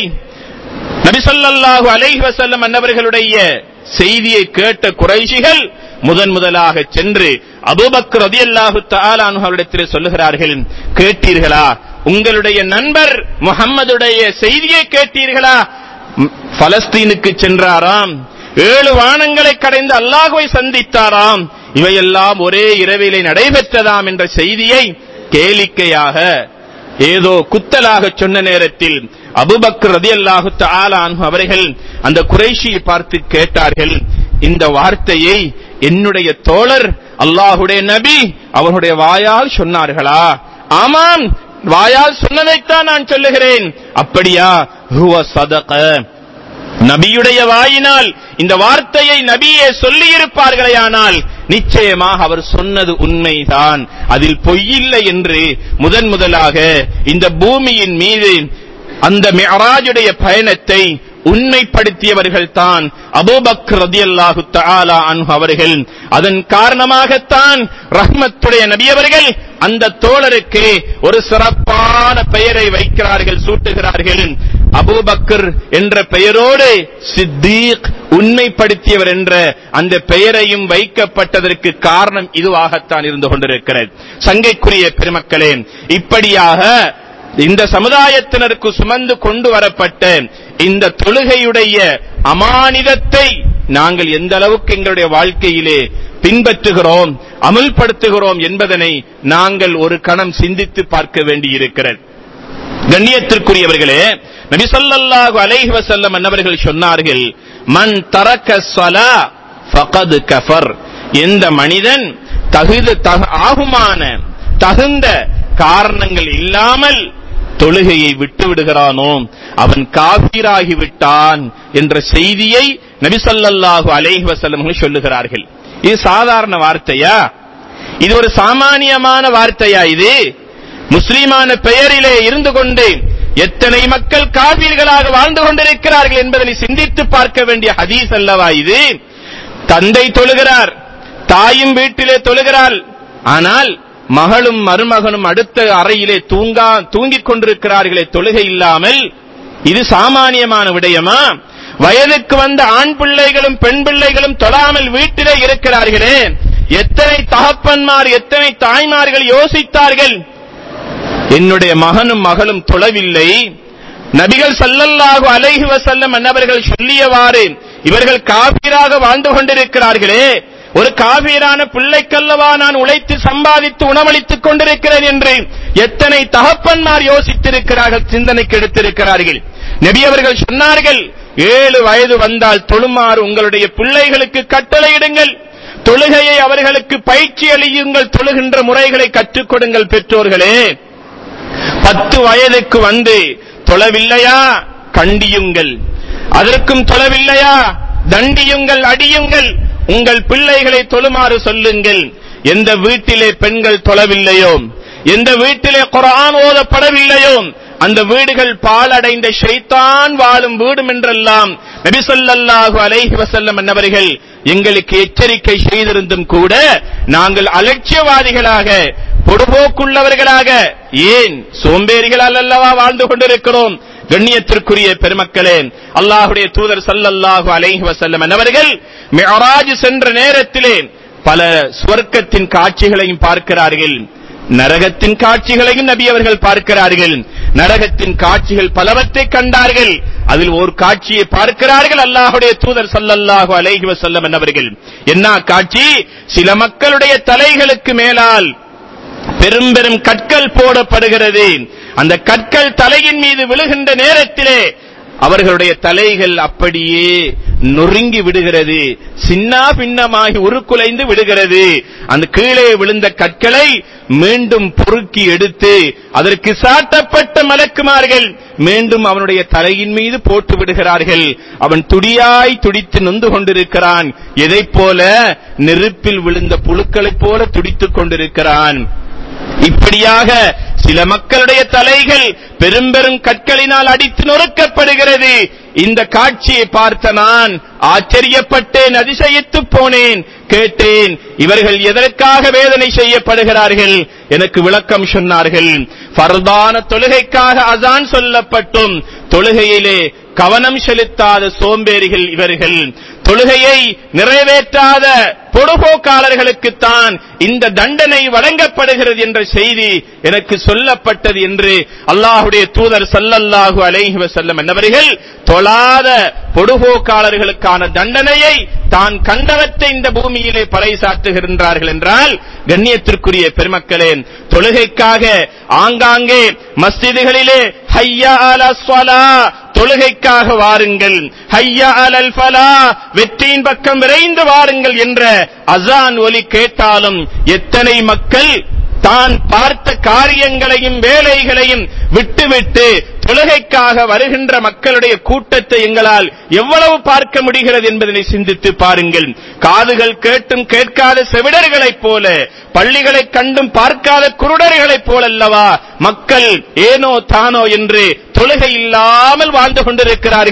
A: நபிசல்லாஹு அலைஹி வஸல்லம் அன்னவர்களுடைய செய்தியை கேட்ட குறைஷிகள் முதன் முதலாக சென்று அபூபக்கர் ரதியல்லாஹு தஆலா அன்ஹு அவரிடத்திலே சொல்லுகிறார்கள் கேட்டீர்களா உங்களுடைய நண்பர் முகம்மதுடைய செய்தியை கேட்டீர்களா ம், பலஸ்தீனுக்கு சென்றாராம் ஏழு வானங்களை கடைந்து அல்லாஹுவை சந்தித்தாராம் இவையெல்லாம் ஒரே இரவிலே நடைபெற்றதாம் என்ற செய்தியை கேளிக்கையாக ஏதோ குத்தலாக சொன்ன நேரத்தில் அபுபக்கர் ரதியல்லாஹு தஆலா அன்ஹு அவர்கள் அந்த குறைஷியை பார்த்து கேட்டார்கள் இந்த வார்த்தையை என்னுடைய தோழர் அல்லாஹுடைய நபி அவருடைய வாயால் சொன்னார்களா ஆமாம் வாயால் சொன்னதைத்தான் நான் சொல்லுகிறேன் அப்படியா ஹுவ சதக நபியுடைய வாயினால் இந்த வார்த்தையை நபியே சொல்லி இருப்பார்களேயானால் நிச்சயமாக அவர் சொன்னது உண்மைதான் அதில் பொய்யில்லை என்று முதன் முதலாக இந்த பூமியின் மீது அந்த மியராஜுடைய பயணத்தை உண்மைப்படுத்தியவர்கள் தான் அபூபக்கர் ரதியல்லாஹு தஆலா அன்ஹு அவர்கள் அதன் காரணமாகத்தான் ரஹ்மத்துடைய நபி அவர்கள் அந்த தோழருக்கு ஒரு சிறப்பான பெயரை வைக்கிறார்கள் சூட்டுகிறார்கள் அபூபக்கர் என்ற பெயரோடு சித்தீக் உண்மைப்படுத்தியவர் என்ற அந்த பெயரையும் வைக்கப்பட்டதற்கு காரணம் இதுவாகத்தான் இருந்து கொண்டிருக்கிறது சங்கைக்குரிய பெருமக்களே இப்படியாக இந்த சமுதாயத்தினருக்கு சுமந்து கொண்டு வரப்பட்ட இந்த தொழுகையுடைய அமானிதத்தை நாங்கள் எந்த அளவுக்கு எங்களுடைய வாழ்க்கையிலே பின்பற்றுகிறோம் அமல்படுத்துகிறோம் என்பதனை நாங்கள் ஒரு கணம் சிந்தித்து பார்க்க வேண்டியிருக்கிறது கண்ணியத்திற்குரியவர்களே நபி ஸல்லல்லாஹு அலைஹி வஸல்லம் அன்னவர்கள் சொன்னார்கள் மன் தரக்க ஸலா ஃபகத் கஃபர் எந்த மனிதன் தகுது தகு- ஆகுமான தகுந்த காரணங்கள் இல்லாமல் தொழுகையை விட்டு விடுகிறானோ அவன் காபீராகி விட்டான் என்ற செய்தியை நபி ஸல்லல்லாஹு அலைஹி வஸல்லம் அவர்கள் சொல்லுகிறார்கள் இது சாதாரண வார்த்தையா இது ஒரு சாமானியமான வார்த்தையா இது முஸ்லிமான பெயரிலே இருந்து கொண்டு எத்தனை மக்கள் காபீர்களாக வாழ்ந்து கொண்டிருக்கிறார்கள் என்பதனை சிந்தித்து பார்க்க வேண்டிய ஹதீஸ் அல்லவா இது தந்தை தொழுகிறார் தாயும் வீட்டிலே தொழுகிறாள் ஆனால் மகளும் மருமகனும் அடுத்த அறையிலே தூங்கா தூங்கிக் கொண்டிருக்கிறார்களே தொழுகை இல்லாமல் இது சாமானியமான விடயமா வயதுக்கு வந்த ஆண் பிள்ளைகளும் பெண் பிள்ளைகளும் தொழாமல் வீட்டிலே இருக்கிறார்களே எத்தனை தகப்பன்மார் எத்தனை தாய்மார்கள் யோசித்தார்கள் என்னுடைய மகனும் மகளும் தொழவில்லை நபிகள் ஸல்லல்லாஹு அலைஹி வஸல்லம் அன்னவர்கள் சொல்லியவாறு இவர்கள் காபீராக வாழ்ந்து கொண்டிருக்கிறார்களே ஒரு காபீரான பிள்ளைக்கல்லவா நான் உழைத்து சம்பாதித்து உணவளித்துக் கொண்டிருக்கிறேன் என்று எத்தனை தகப்பன்மார் யோசித்திருக்கிறார்கள் சிந்தனைக்கு எடுத்திருக்கிறார்கள் நபி அவர்கள் சொன்னார்கள் ஏழு வயது வந்தால் தொழுமாறு உங்களுடைய பிள்ளைகளுக்கு கட்டளையிடுங்கள் தொழுகையை அவர்களுக்கு பயிற்சி அளியுங்கள் தொழுகின்ற முறைகளை கற்றுக் கொடுங்கள் பெற்றோர்களே பத்து வயதுக்கு வந்து தொழவில்லையா கண்டியுங்கள் அதற்கும் தொழவில்லையா தண்டியுங்கள் அடியுங்கள் உங்கள் பிள்ளைகளை தொழுமாறு சொல்லுங்கள் எந்த வீட்டிலே பெண்கள் தொழவில்லையோ எந்த வீட்டிலே குர்ஆன் ஓதப்படவில்லையோ அந்த வீடுகள் பாலடைந்த ஷைத்தான் வாழும் வீடும் என்றெல்லாம் நபி ஸல்லல்லாஹு அலைஹி வஸல்லம் அன்னவர்கள் எங்களுக்கு எச்சரிக்கை செய்திருந்தும் கூட நாங்கள் அலட்சியவாதிகளாக பொடுபோக்குள்ளவர்களாக ஏன் சோம்பேறிகளால் அல்லவா வாழ்ந்து கொண்டிருக்கிறோம் கண்ணியத்திற்குரிய பெருமக்களே அல்லாஹுடைய தூதர் ஸல்லல்லாஹு அலைஹி வஸல்லம் அன்னவர்கள் மிஅராஜ் சென்ற நேரத்திலே பல சுவர்க்கத்தின் காட்சிகளையும் பார்க்கிறார்கள் நரகத்தின் காட்சிகளையும் நபி அவர்கள் பார்க்கிறார்கள் நரகத்தின் காட்சிகள் பலவற்றை கண்டார்கள் அதில் ஒரு காட்சியை பார்க்கிறார்கள் அல்லாஹுடைய தூதர் ஸல்லல்லாஹு அலைஹி வஸல்லம் என்பவர்கள் என்ன காட்சி சில மக்களுடைய தலைகளுக்கு மேலால் பெரும் பெரும் கற்கள் போடப்படுகிறது அந்த கற்கள் தலையின் மீது விழுகின்ற நேரத்திலே அவர்களுடைய தலைகள் அப்படியே நொறுங்கி விடுகிறது சின்ன பின்னமாகி உருக்குலைந்து விடுகிறது அந்த கீழே விழுந்த கற்களை மீண்டும் பொறுக்கி எடுத்து அதற்கு சாட்டப்பட்ட மலக்குமார்கள் மீண்டும் அவனுடைய தலையின் மீது போட்டு விடுகிறார்கள் அவன் துடியாய் துடித்து நொந்து கொண்டிருக்கிறான் எதைப் போல நெருப்பில் விழுந்த புழுக்களைப் போல துடித்துக் கொண்டிருக்கிறான் இப்படியாக சில மக்களுடைய தலைகள் பெரும் பெரும் கற்களினால் அடித்து நொறுக்கப்படுகிறது இந்த காட்சியை பார்த்த நான் ஆச்சரியப்பட்டேன் அதிசயித்து போனேன் கேட்டேன் இவர்கள் எதற்காக வேதனை செய்யப்படுகிறார்கள் எனக்கு விளக்கம் சொன்னார்கள் ஃபர்தான தொழுகைக்காக அசான் சொல்லப்பட்டும் தொழுகையிலே கவனம் செலுத்தாத சோம்பேறிகள் இவர்கள் தொழுகையை நிறைவேற்றாத பொடுபோக்காளர்களுக்குத்தான் இந்த தண்டனை வழங்கப்படுகிறது என்ற செய்தி எனக்கு சொல்லப்பட்டது என்று அல்லாஹுடைய தூதர் ஸல்லல்லாஹு அலைஹி வஸல்லம் என்னவர்கள் தொழாத பொடுபோக்காளர்களுக்கான தண்டனையை தான் கண்டவற்றை இந்த பூமியிலே பறைசாற்றுகின்றார்கள் என்றால் கண்ணியத்திற்குரிய பெருமக்களே தொழுகைக்காக ஆங்காங்கே மஸ்ஜிதுகளிலே ஹய்யா அலா ஸலா தொழுகைக்காக வாருங்கள் ஹய்யா அலல் ஃபலா வெற்றியின் பக்கம் விரைந்து வாருங்கள் என்ற அசான் ஒலி கேட்டாலும் எத்தனை மக்கள் தான் பார்த்த காரியங்களையும் வேலைகளையும் விட்டுவிட்டு தொழுகைக்காக வருகின்ற மக்களுடைய கூட்டத்தை எங்களால் எவ்வளவு பார்க்க முடிகிறது என்பதனை சிந்தித்து பாருங்கள் காதுகள் கேட்டும் கேட்காத செவிடர்களைப் போல பள்ளிகளை கண்டும் பார்க்காத குருடர்களைப் போலல்லவா மக்கள் ஏனோ தானோ என்று தொழுகை இல்லாமல் வாழ்ந்து கொண்டிருக்கிறார்கள்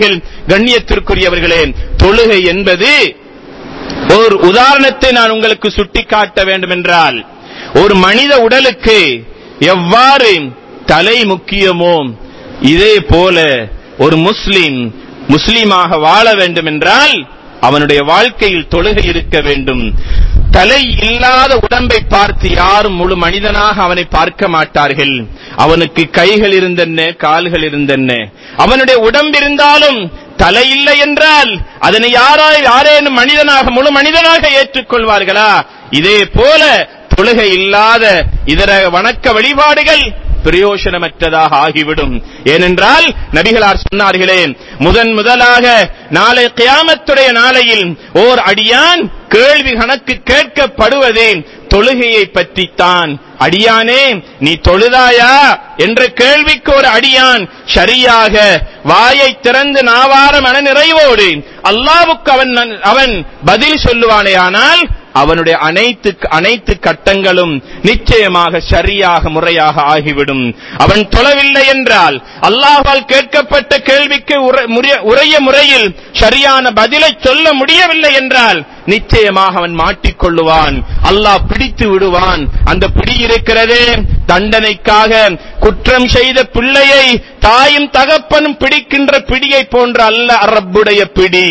A: கண்ணியத்திற்குரியவர்களே தொழுகை என்பது ஒரு உதாரணத்தை நான் உங்களுக்கு சுட்டிக்காட்ட வேண்டும் என்றால் ஒரு மனித உடலுக்கு எவ்வாறு தலை முக்கியமோ இதே போல ஒரு முஸ்லிம் முஸ்லிமாக வாழ வேண்டும் என்றால் அவனுடைய வாழ்க்கையில் தொழுகை இருக்க வேண்டும் தலை இல்லாத உடம்பை பார்த்து யாரும் முழு மனிதனாக அவனை பார்க்க மாட்டார்கள் அவனுக்கு கைகள் இருந்தென்ன கால்கள் இருந்தென்ன அவனுடைய உடம்பு இருந்தாலும் தலை இல்லை என்றால் அதனை யாரா யாரேனும் மனிதனாக முழு மனிதனாக ஏற்றுக்கொள்வார்களா இதே போல தொழுகை இல்லாத இதர வணக்க வழிபாடுகள் பிரயோசனமற்றதாக ஆகிவிடும் ஏனென்றால் நபிகளார் சொன்னார்களே முதன் முதலாக நாளை கியாமத்துடைய நாளையில் ஓர் அடியான் கேள்வி கணக்கு கேட்கப்படுவதே தொழுகையை பற்றித்தான் அடியானே நீ தொழுதாயா என்ற கேள்விக்கு ஒரு அடியான் சரியாக வாயை திறந்து நாவார மன நிறைவோடு அல்லாவுக்கு அவன் அவன் பதில் சொல்லுவானே ஆனால் அவனுடைய அனைத்து அனைத்து கட்டங்களும் நிச்சயமாக சரியாக முறையாக ஆகிவிடும் அவன் தொழவில்லை என்றால் அல்லாஹால் கேட்கப்பட்ட கேள்விக்கு உரிய முறையில் சரியான பதிலை சொல்ல முடியவில்லை என்றால் நிச்சயமாக அவன் மாட்டிக்கொள்ளுவான் அல்லாஹ் பிடித்து விடுவான் அந்த பிடி இருக்கிறதே தண்டனைக்காக குற்றம் செய்த பிள்ளையை தாயும் தகப்பனும் பிடிக்கின்ற பிடியை போன்ற அல்ல அரப்புடைய பிடி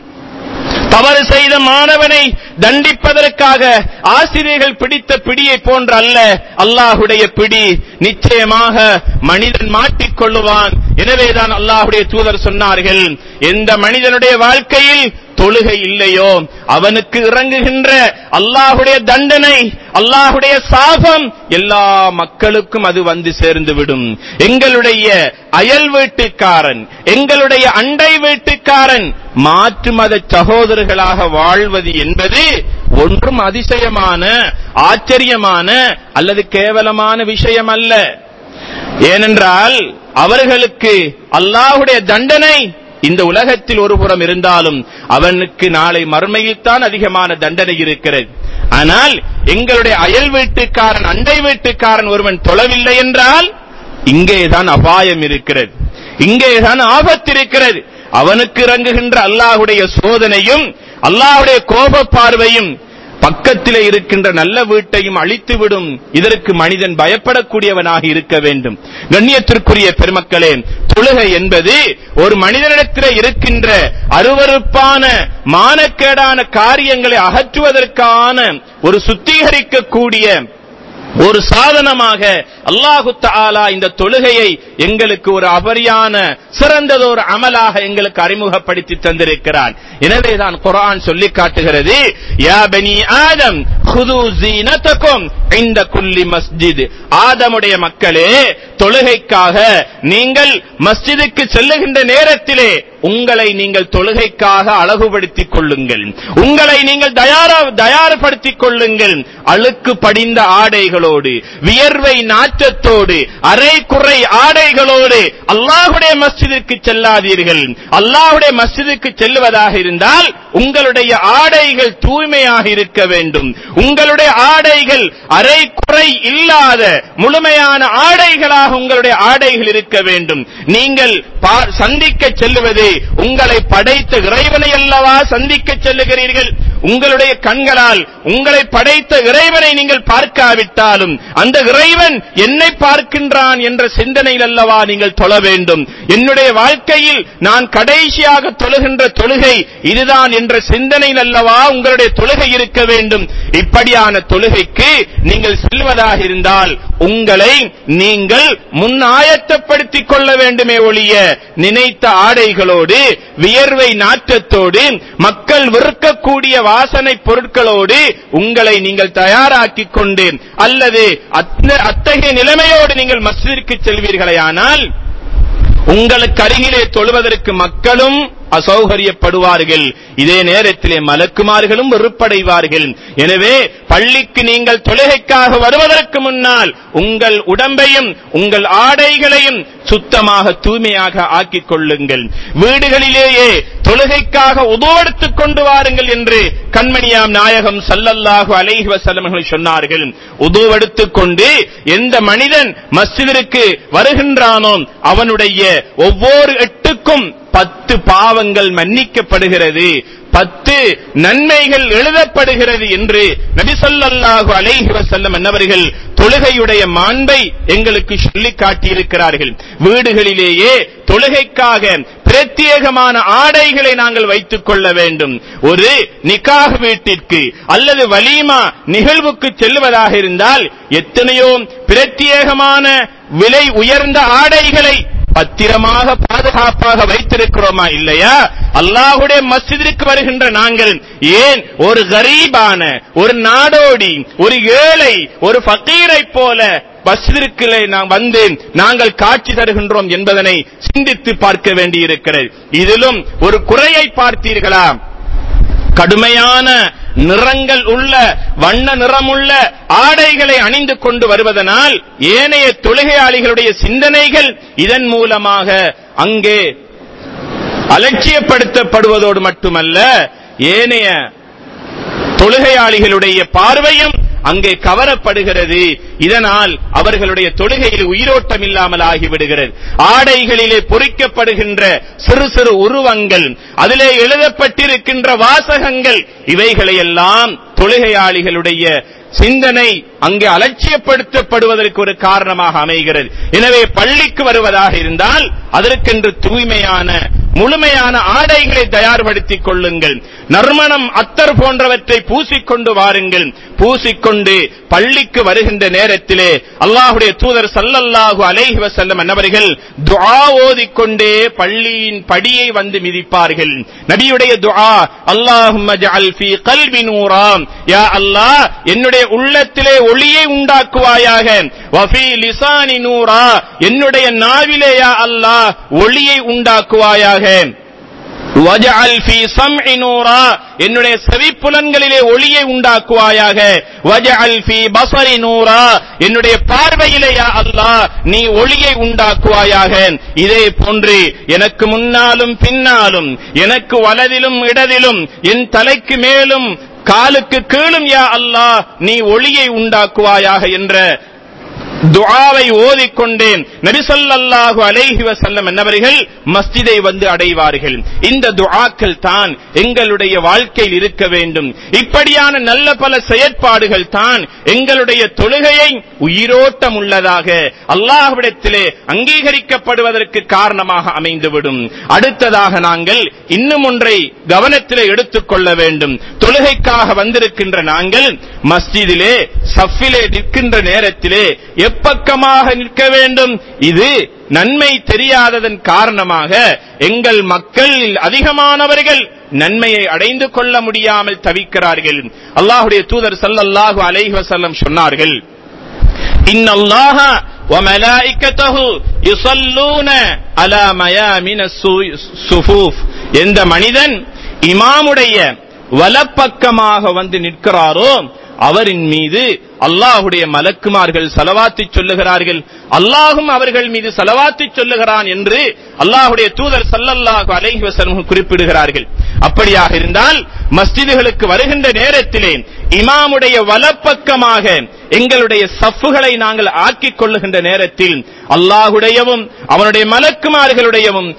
A: தவறு செய்த மாணவனை தண்டிப்பதற்காக ஆசிரியர்கள் பிடித்த பிடியை போன்ற அல்ல அல்லாஹுடைய பிடி நிச்சயமாக மனிதன் மாட்டிக்கொள்ளுவான் எனவேதான் அல்லாஹுடைய தூதர் சொன்னார்கள் எந்த மனிதனுடைய வாழ்க்கையில் தொழுகை இல்லையோ அவனுக்கு இறங்குகின்ற அல்லாஹுடைய தண்டனை அல்லாஹுடைய சாபம் எல்லா மக்களுக்கும் அது வந்து சேர்ந்து விடும் எங்களுடைய அயல் வீட்டுக்காரன் எங்களுடைய அண்டை வீட்டுக்காரன் மாற்று மத சகோதரர்களாக வாழ்வது என்பது ஒன்றும் அதிசயமான ஆச்சரியமான அல்லது கேவலமான விஷயம் அல்ல ஏனென்றால் அவர்களுக்கு அல்லாஹுடைய தண்டனை இந்த உலகத்தில் ஒரு புறம் இருந்தாலும் அவனுக்கு நாளை மறுமையில் தான் அதிகமான தண்டனை இருக்கிறது ஆனால் எங்களுடைய அயல் வீட்டுக்காரன் அண்டை வீட்டுக்காரன் ஒருவன் தொழவில்லை என்றால் இங்கேதான் அபாயம் இருக்கிறது இங்கேதான் ஆபத்து இருக்கிறது அவனுக்கு இறங்குகின்ற அல்லாஹுடைய சோதனையும் அல்லாஹுடைய கோப பார்வையும் பக்கத்திலே இருக்கின்ற நல்ல வீட்டையும் அழித்துவிடும் இதற்கு மனிதன் பயப்படக்கூடியவனாக இருக்க வேண்டும் கண்ணியத்திற்குரிய பெருமக்களே தொழுகை என்பது ஒரு மனிதனிடத்தில் இருக்கின்ற அருவறுப்பான மானக்கேடான காரியங்களை அகற்றுவதற்கான ஒரு சுத்திகரிக்கக்கூடிய ஒரு சாதனமாக அல்லாஹு தாலா இந்த தொழுகையை எங்களுக்கு ஒரு அபரியான சிறந்ததொரு அமலாக எங்களுக்கு அறிமுகப்படுத்தி தந்திருக்கிறான் எனவேதான் குரான் சொல்லி காட்டுகிறது யா பனி ஆதம் ஹுது ஜீனத்தக்கும் இந்த குல்லி மஸ்ஜித் ஆதமுடைய மக்களே தொழுகைக்காக நீங்கள் மஸ்ஜிதுக்கு செல்லுகின்ற நேரத்திலே உங்களை நீங்கள் தொழுகைக்காக அழகுபடுத்திக் கொள்ளுங்கள் உங்களை நீங்கள் தயார்படுத்திக் கொள்ளுங்கள் அழுக்கு படிந்த ஆடைகளோடு வியர்வை நாற்றத்தோடு அரை குறை ஆடைகளோடு அல்லாஹுடைய மஸ்ஜிதுக்கு செல்லாதீர்கள் அல்லாஹுடைய மஸ்ஜிதுக்கு செல்லுவதாக இருந்தால் உங்களுடைய ஆடைகள் தூய்மையாக இருக்க வேண்டும் உங்களுடைய ஆடைகள் அரை குறை இல்லாத முழுமையான ஆடைகளாக உங்களுடைய ஆடைகள் இருக்க வேண்டும் நீங்கள் சந்திக்க செல்லுவது உங்களை படைத்த இறைவனை அல்லவா சந்திக்க செல்லுகிறீர்கள் உங்களுடைய கண்களால் உங்களை படைத்த இறைவனை நீங்கள் பார்க்காவிட்டாலும் அந்த இறைவன் என்னை பார்க்கின்றான் என்ற சிந்தனையில் அல்லவா நீங்கள் தொழ வேண்டும் என்னுடைய வாழ்க்கையில் நான் கடைசியாக தொழுகின்ற தொழுகை இதுதான் என்ற சிந்தனையில் அல்லவா உங்களுடைய தொழுகை இருக்க வேண்டும் இப்படியான தொழுகைக்கு நீங்கள் செல்வதாக இருந்தால் உங்களை நீங்கள் முன் ஆயத்தப்படுத்திக் கொள்ள வேண்டுமே ஒழிய நினைத்த ஆடைகளோடு வியர்வை நாற்றத்தோடு மக்கள் வெறுக்கக்கூடிய வாசனை பொருட்களோடு உங்களை நீங்கள் தயாராக்கிக் கொண்டு அல்லது அத்தகைய நிலைமையோடு நீங்கள் மஸ்ஜிதிற்கு செல்வீர்களேயானால் உங்களுக்கு அருகிலே தொழுவதற்கு மக்களும் அசௌகரியப்படுவார்கள் இதே நேரத்திலே மலக்குமார்களும் வெறுப்படைவார்கள் எனவே பள்ளிக்கு நீங்கள் தொழுகைக்காக வருவதற்கு முன்னால் உங்கள் உடம்பையும் உங்கள் ஆடைகளையும் சுத்தமாக தூய்மையாக ஆக்கிக் கொள்ளுங்கள் வீடுகளிலேயே தொழுகைக்காக உதவெடுத்துக் கொண்டு வாருங்கள் என்று கண்மணியாம் நாயகம் சல்லல்லாஹு அலைஹி வஸல்லம் அவர்கள் சொன்னார்கள் உதவெடுத்துக் கொண்டு எந்த மனிதன் மஸ்ஜிதிற்கு வருகின்றானோ அவனுடைய ஒவ்வொரு எட்டுக்கும் பத்து பாவங்கள் மன்னிக்கப்படுகிறது பத்து நன்மைகள் எழுதப்படுகிறது என்று நபிசல்லாஹு அலைஹி வஸல்லம் என்னவர்கள் தொழுகையுடைய மாண்பை எங்களுக்கு சொல்லி காட்டியிருக்கிறார்கள் வீடுகளிலேயே தொழுகைக்காக பிரத்யேகமான ஆடைகளை நாங்கள் வைத்துக் கொள்ள வேண்டும் ஒரு நிக்காக வீட்டிற்கு அல்லது வலீமா நிகழ்வுக்கு செல்வதாக இருந்தால் எத்தனையோ பிரத்யேகமான விலை உயர்ந்த ஆடைகளை பத்திரமாக பாதுகாப்பாக வைத்திருக்கிறோமா இல்லையா அல்லாஹுடைய மஸ்ஜிதிற்கு வருகின்ற நாங்கள் ஏன் ஒரு கரீபான ஒரு நாடோடி ஒரு ஏழை ஒரு ஃபக்கீரை போல மஸ்ஜிதிற்குள்ளே நாம் வந்து நாங்கள் காட்சி தருகின்றோம் என்பதனை சிந்தித்து பார்க்க வேண்டியிருக்கிறது இதிலும் ஒரு குறையை பார்த்தீர்களா கடுமையான நிறங்கள் உள்ள வண்ண நிறமுள்ள ஆடைகளை அணிந்து கொண்டு வருவதனால் ஏனைய தொழுகையாளிகளுடைய சிந்தனைகள் இதன் மூலமாக அங்கே அலட்சியப்படுத்தப்படுவதோடு மட்டுமல்ல ஏனைய தொழுகையாளிகளுடைய பார்வையும் அங்கே கவரப்படுகிறது இதனால் அவர்களுடைய தொழுகையில் உயிரோட்டம் இல்லாமல் ஆகிவிடுகிறது ஆடைகளிலே பொறிக்கப்படுகின்ற சிறு சிறு உருவங்கள் அதிலே எழுதப்பட்டிருக்கின்ற வாசகங்கள் இவைகளையெல்லாம் தொழுகையாளிகளுடைய சிந்தனை அங்கே அலட்சியப்படுத்தப்படுவதற்கு ஒரு காரணமாக அமைகிறது எனவே பள்ளிக்கு வருவதாக இருந்தால் அதற்கென்று தூய்மையான முழுமையான ஆடைகளை தயார்படுத்திக் கொள்ளுங்கள் நறுமணம் அத்தர் போன்றவற்றை பூசிக்கொண்டு வாருங்கள் பூசிக்கொண்டு பள்ளிக்கு வருகின்ற நேரத்திலே அல்லாஹுடைய தூதர் சல்லல்லாஹு அலைஹி வஸல்லம் அன்னவர்கள் துஆ ஓதிக்கொண்டே பள்ளியின் படியை வந்து மிதிப்பார்கள் நபியுடைய துஆ அல்லாஹும்ம ஜஅல் ஃபீ கல்பி நூரா யா அல்லாஹ் என்னுடைய உள்ளத்திலே ஒளியை உண்டாக்குவாயாக வஃபீ லிசானி நூரா என்னுடைய நாவிலே யா அல்லாஹ் ஒளியை உண்டாக்குவாயாக வஜஅல் ஃபீ சம்இ நூரா என்னுடைய செவிப்புலன்களிலே ஒளியை உண்டாக்குவாயாக வஜஅல் ஃபீ பஸரி நூரா என்னுடைய பார்வையிலே யா அல்லாஹ் நீ ஒளியை உண்டாக்குவாயாக இதே போன்று எனக்கு முன்னாலும் பின்னாலும் எனக்கு வலதிலும் இடதிலும் என் தலைக்கு மேலும் காலுக்கு கீழும் யா அல்லாஹ் நீ ஒளியை உண்டாக்குவாயாக என்ற துஆவை ஓதிக்கொண்டேன் நபிசல்லாஹு அலைஹி வஸல்லம் என்னவர்கள் மஸ்ஜிதை வந்து அடைவார்கள் இந்த துஆக்கள் தான் எங்களுடைய வாழ்க்கையில் இருக்க வேண்டும் இப்படியான நல்ல பல செயற்பாடுகள் தான் எங்களுடைய தொழுகையை உயிரோட்டம் உள்ளதாக அல்லாஹ்விடத்திலே அங்கீகரிக்கப்படுவதற்கு காரணமாக அமைந்துவிடும் அடுத்ததாக நாங்கள் இன்னும் ஒன்றை கவனத்திலே எடுத்துக்கொள்ள வேண்டும் தொழுகைக்காக வந்திருக்கின்ற நாங்கள் மஸ்ஜிதிலே சஃபிலே நிற்கின்ற நேரத்திலே எப்பக்கமாக நிற்க வேண்டும் இது நன்மை தெரியாததன் காரணமாக எங்கள் மக்கள் அதிகமானவர்கள் நன்மையை அடைந்து கொள்ள முடியாமல் தவிக்கிறார்கள் அல்லாஹுடைய தூதர் சல்லல்லாஹு அலைஹி வஸல்லம் சொன்னார்கள் இன்னல்லாஹ وملائكته يصلون على ميامن الصفوف எந்த மனிதன் இமாமுடைய வலப்பக்கமாக வந்து நிற்கிறாரோ அவரின் மீது அல்லாஹுடைய மலக்குமார்கள் சலவாத்தி சொல்லுகிறார்கள் அல்லாஹும் அவர்கள் மீது சலவாத்தி சொல்லுகிறான் என்று அல்லாஹுடைய தூதர் சல்லல்லாஹு அலைஹி வஸல்லம் குறிப்பிடுகிறார்கள் அப்படியாக இருந்தால் மஸ்ஜிதுகளுக்கு வருகின்ற நேரத்திலே இமாமுடைய வலப்பக்கமாக எங்களுடைய சஃப்புகளை நாங்கள் ஆக்கிக் கொள்ளுகின்ற நேரத்தில் அல்லாஹுடையவும் அவனுடைய மலக்குமார்களுடையவும்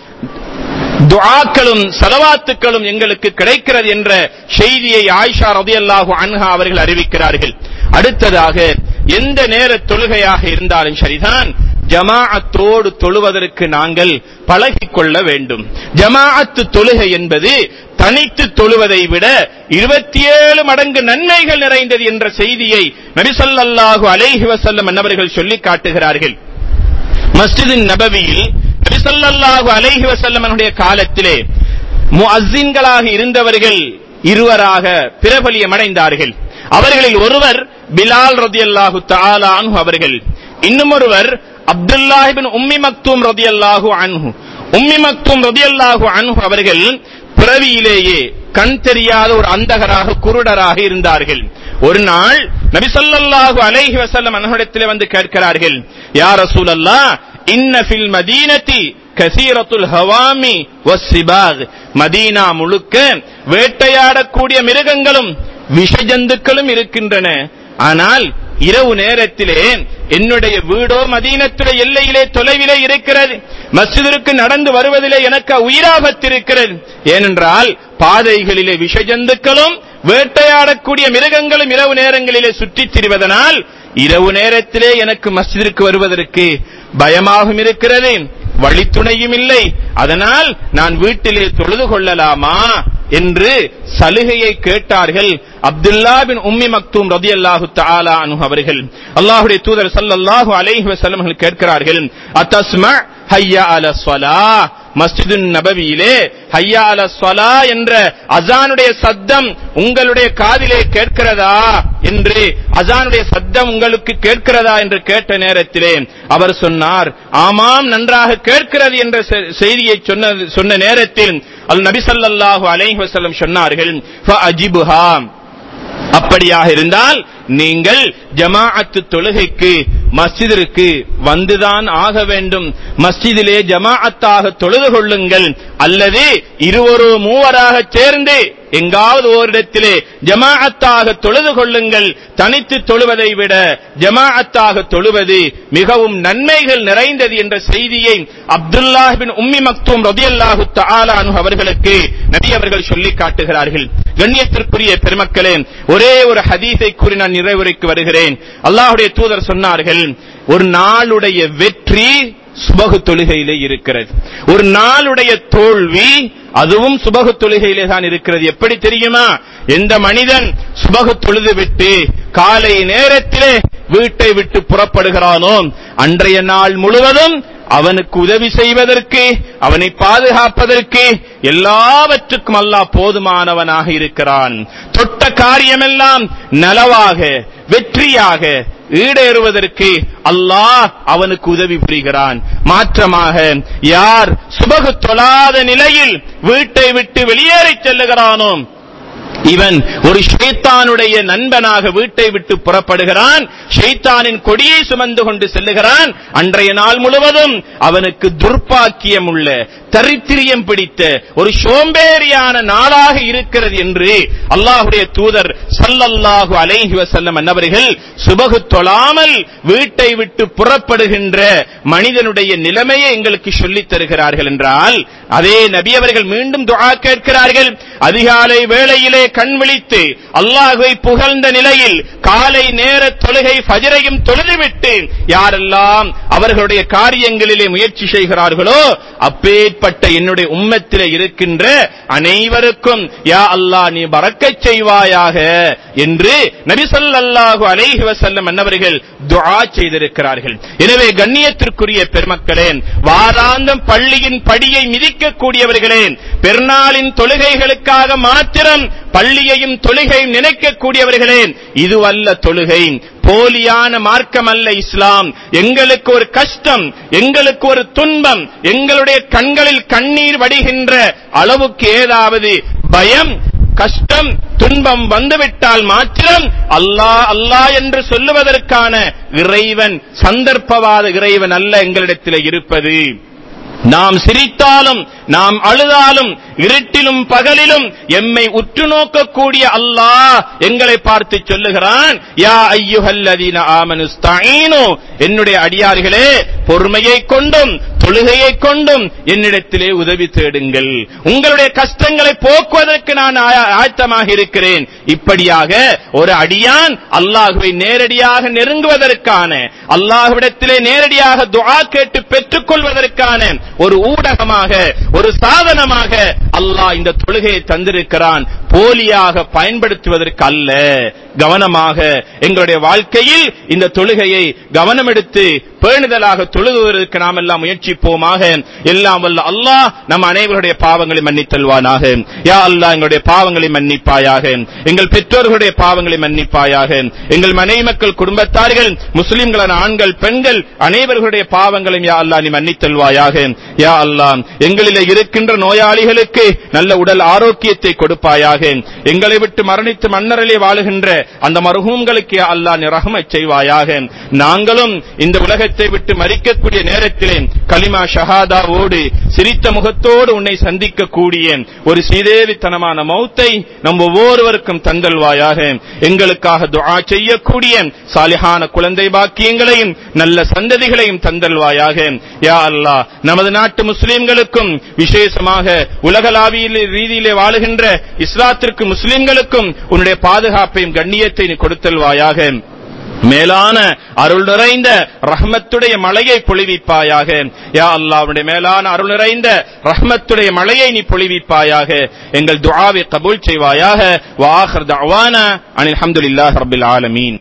A: துஆக்களும் சலவாத்துக்களும் எங்களுக்கு கிடைக்கிறது என்ற செய்தியை ஆயிஷா ரதியல்லாஹு அன்ஹா அவர்கள் அறிவிக்கிறார்கள் அடுத்ததாக எந்த நேர தொழுகையாக இருந்தாலும் சரிதான் ஜமாஅத்தோடு தொழுவதற்கு நாங்கள் பழகிக் கொள்ள வேண்டும் ஜமாஅத்து தொழுகை என்பது தனித்து தொழுவதை விட இருபத்தி ஏழு மடங்கு நன்மைகள் நிறைந்தது என்ற செய்தியை நபிசல்லாஹு அலைஹி வசல்லம் என்னவர்கள் சொல்லி காட்டுகிறார்கள் மஸ்ஜிதின் நபவியில் நபிசல்லாஹு அலைஹி வசல்லமனுடைய காலத்திலே முஅஸ்ஸின்களாக இருந்தவர்கள் இருவராக பிரபலியம் அடைந்தார்கள் அவர்களில் ஒருவர் பிலால் ரதியல்லாஹு தஆலா அன்ஹு அவர்கள் இன்னும் ஒருவர் அப்துல்லாஹிபின் உம்மி மக்தூம் ரதியல்லாஹு அன்ஹு உம்மி மக்தூம் ரதியல்லாஹு அன்ஹு அவர்கள் பிறவியிலேயே கண் தெரியாத ஒரு அந்தகராக குருடராக இருந்தார்கள் ஒரு நாள் நபிசல்லாஹு அலைஹி வசல்லம் அன்னரிடத்திலே வந்து கேட்கிறார்கள் யார் ரசூலல்லா இன்ன ஃபில் மதீனத்தி கசீரத்துல் ஹவாமி வஸ்ஸிபாக் மதீனா முழுக்க வேட்டையாடக்கூடிய மிருகங்களும் விஷஜந்துக்களும் இருக்கின்றன ஆனால் இரவு நேரத்திலே என்னுடைய வீடோ மதீனத்துடைய எல்லையிலே தொலைவிலே இருக்கிறது மஸ்ஜிதிற்கு நடந்து வருவதிலே எனக்கு உயிராபத்து இருக்கிறது ஏனென்றால் பாதைகளிலே விஷஜந்துக்களும் வேட்டையாடக்கூடிய மிருகங்களும் இரவு நேரங்களிலே சுற்றித் திரிவதனால் இரவு நேரத்திலே எனக்கு மஸ்ஜிதிற்கு வருவதற்கு பயமாகவும் இருக்கிறது வழித்துணையும் இல்லை அதனால் நான் வீட்டிலே தொழுது கொள்ளலாமா என்று சலுகையை கேட்டார்கள் அப்துல்லா பின் உம்மி மக்தூம் ரதி அல்லாஹு தாலா அனு அவர்கள் அல்லாஹுடைய தூதர் சல்லல்லாஹு அலைஹி வஸல்லம் அவர்கள் கேட்கிறார்கள் அத்தஸ்மா ஹய்யா அல ஸலா மஸ்ஜிது நபவியிலே ஹய்யா அல ஸலா என்ற அசானுடைய சத்தம் உங்களுடைய காதிலே கேட்கிறதா என்று அசானுடைய சத்தம் உங்களுக்கு கேட்கிறதா என்று கேட்ட நேரத்திலே அவர் சொன்னார் ஆமாம் நன்றாக கேட்கிறது என்ற செ- செய்தியை சொன்ன சொன்ன நேரத்தில் அல் நபி ஸல்லல்லாஹு அலைஹி வஸல்லம் சொன்னார்கள் ஃபஅஜிபுஹா அப்படியாக இருந்தால் நீங்கள் ஜமாஅத்து தொழுகைக்கு மஸ்ஜிதிற்கு வந்துதான் ஆக வேண்டும் மஸ்ஜிதிலே ஜமாஅத்தாக தொழுது கொள்ளுங்கள் அல்லது இருவரோ மூவராக சேர்ந்து எங்காவது ஓரிடத்திலே ஜமாஅத்தாக தொழுது கொள்ளுங்கள் தனித்து தொழுவதை விட ஜமாஅத்தாக தொழுவது மிகவும் நன்மைகள் நிறைந்தது என்ற செய்தியை அப்துல்லாஹ் பின் உம்மி மக்தூம் ரதியல்லாஹு தஆலா அன்ஹு அவர்களுக்கு நபி அவர்கள் சொல்லி காட்டுகிறார்கள் கண்ணியத்திற்குரிய பெருமக்களே ஒரே ஒரு ஹதீஸை கூறி நான் நிறைவுரைக்கு வருகிறேன் அல்லாஹ்வுடைய தூதர் சொன்னார்கள் ஒரு நாளுடைய வெற்றி சுபகு தொழுகையிலே இருக்கிறது ஒரு நாளுடைய தோல்வி அதுவும் சுபகு தொழுகையிலே தான் இருக்கிறது எப்படி தெரியுமா எந்த மனிதன் சுபகு தொழுது விட்டு காலை நேரத்திலே வீட்டை விட்டு புறப்படுகிறானோ அன்றைய நாள் முழுவதும் அவனுக்கு உதவி செய்வதற்கு அவனை பாதுகாப்பதற்கு எல்லாவற்றுக்கும் அல்லாஹ் போதுமானவனாக இருக்கிறான் தொட்ட காரியமெல்லாம் நலவாக வெற்றியாக ஈடேறுவதற்கு அல்லாஹ் அவனுக்கு உதவி புரிகிறான் மாற்றமாக யார் சுபகு தொழாத நிலையில் வீட்டை விட்டு வெளியேறிச் செல்லுகிறானோ இவன் ஒரு ஷைத்தானுடைய நண்பனாக வீட்டை விட்டு புறப்படுகிறான் ஷைத்தானின் கொடியை சுமந்து கொண்டு செல்லுகிறான் அன்றைய நாள் முழுவதும் அவனுக்கு துர்ப்பாக்கியம் உள்ள தரித்திரியம் பிடித்த ஒரு சோம்பேறியான நாளாக இருக்கிறது என்று அல்லாஹுடைய தூதர் சல்லல்லாஹு அலைஹி வஸல்லம் அன்னவர்கள் சுபகு தொழாமல் வீட்டை விட்டு புறப்படுகின்ற மனிதனுடைய நிலைமையை எங்களுக்கு சொல்லித் தருகிறார்கள் என்றால் அதே நபி அவர்கள் மீண்டும் துஆ கேட்கிறார்கள் அதிகாலை வேளையிலே கண் விழித்து அல்லாஹுவை புகழ்ந்த நிலையில் காலை நேர தொழுகை ஃபஜரையும் தொழுதுவிட்டு யாரெல்லாம் அவர்களுடைய காரியங்களிலே முயற்சி செய்கிறார்களோ அப்பேற்பட்ட என்னுடைய உம்மத்திலே இருக்கின்ற அனைவருக்கும் யா அல்லாஹ் நீ பறக்கச் செய்வாயாக என்று நபி ஸல்லல்லாஹு அலைஹி வஸல்லம் அன்னவர்கள் துஆ செய்திருக்கிறார்கள் எனவே கண்ணியத்திற்குரிய பெருமக்களே வாராந்தம் பள்ளியின் படியை மிதிக்கக்கூடியவர்களே பெருநாளின் தொழுகைகளுக்காக மாத்திரம் பள்ளியையும் தொழுகையும் நினைக்கக்கூடியவர்களே இதுவல்ல தொழுகை போலியான மார்க்கம் அல்ல இஸ்லாம் எங்களுக்கு ஒரு கஷ்டம் எங்களுக்கு ஒரு துன்பம் எங்களுடைய கண்களில் கண்ணீர் வடிகின்ற அளவுக்கு ஏதாவது பயம் கஷ்டம் துன்பம் வந்துவிட்டால் மாத்திரம் அல்லாஹ் அல்லாஹ் என்று சொல்லுவதற்கான இறைவன் சந்தர்ப்பவாத இறைவன் அல்ல எங்களிடத்தில் இருப்பது நாம் சிரித்தாலும் நாம் அழுதாலும் இருட்டிலும் பகலிலும் எம்மை உற்று நோக்கக்கூடிய அல்லாஹ் எங்களை பார்த்து சொல்லுகிறான் யா ஐயுஹல்லதீன ஆமனுஸ்தஈனு என்னுடைய அடியார்களே பொறுமையை கொண்டும் தொழுகையை கொண்டும் என்னிடத்திலே உதவி தேடுங்கள் உங்களுடைய கஷ்டங்களை போக்குவதற்கு நான் ஆய- ஆயத்தமாக இருக்கிறேன் இப்படியாக ஒரு அடியான் அல்லாஹுவை நேரடியாக நெருங்குவதற்கான அல்லாஹ்விடத்திலே நேரடியாக துஆ கேட்டு பெற்றுக்கொள்வதற்கான ஒரு ஊடகமாக ஒரு சாதனமாக அல்லாஹ் இந்த தொழுகையை தந்திருக்கிறான் போலியாக பயன்படுத்துவதற்கு அல்ல கவனமாக எங்களுடைய வாழ்க்கையில் இந்த தொழுகையை கவனம் எடுத்து பேணுதலாக தொழுகுவதற்கு நாம் எல்லாம் முயற்சி ஜெபிப்போமாக எல்லாம் வல்ல அல்லாஹ் நம் அனைவருடைய பாவங்களை மன்னித்தல்வானாக யா அல்லாஹ் எங்களுடைய பாவங்களை மன்னிப்பாயாக எங்கள் பெற்றோர்களுடைய பாவங்களை மன்னிப்பாயாக எங்கள் மனைவி மக்கள் குடும்பத்தார்கள் முஸ்லிம்களான ஆண்கள் பெண்கள் அனைவர்களுடைய பாவங்களையும் யா அல்லாஹ் நீ மன்னித்தல்வாயாக யா அல்லாஹ் எங்களிலே இருக்கின்ற நோயாளிகளுக்கு நல்ல உடல் ஆரோக்கியத்தை கொடுப்பாயாக எங்களை விட்டு மரணித்து மன்னரிலே வாழுகின்ற அந்த மருகூம்களுக்கு யா அல்லாஹ் நீ ரஹ்மத் செய்வாயாக நாங்களும் இந்த உலகத்தை விட்டு மறிக்கக்கூடிய நேரத்திலே கலிமா ஷஹாதாவோடு சிரித்த முகத்தோடு உன்னை சந்திக்கக்கூடிய ஒரு சீதேவித்தனமான மௌத்தை நம் ஒவ்வொருவருக்கும் தந்தல்வாயாக எங்களுக்காக துஆ செய்யக்கூடிய சாலிஹான குழந்தை பாக்கியங்களையும் நல்ல சந்ததிகளையும் தந்தல்வாயாக யா அல்லாஹ் நமது நாட்டு முஸ்லிம்களுக்கும் விசேஷமாக உலகளாவிய ரீதியிலே வாழுகின்ற இஸ்லாத்திற்கு முஸ்லிம்களுக்கும் உன்னுடைய பாதுகாப்பையும் கண்ணியத்தை நீ கொடுத்தல்வாயாக மேலான அருள் நிறைந்த ரஹ்மத்துடைய மழையை பொழிவிப்பாயாக யா அல்லாஹ் உன்னுடைய மேலான அருள் நிறைந்த ரஹ்மத்துடைய மழையை நீ பொழிவிப்பாயாக எங்கள் துஆவை கபூல் செய்வாயாக வாஹர் தஅவானா அனில் ஹம்துலில்லாஹி ரப்பில் ஆலமீன்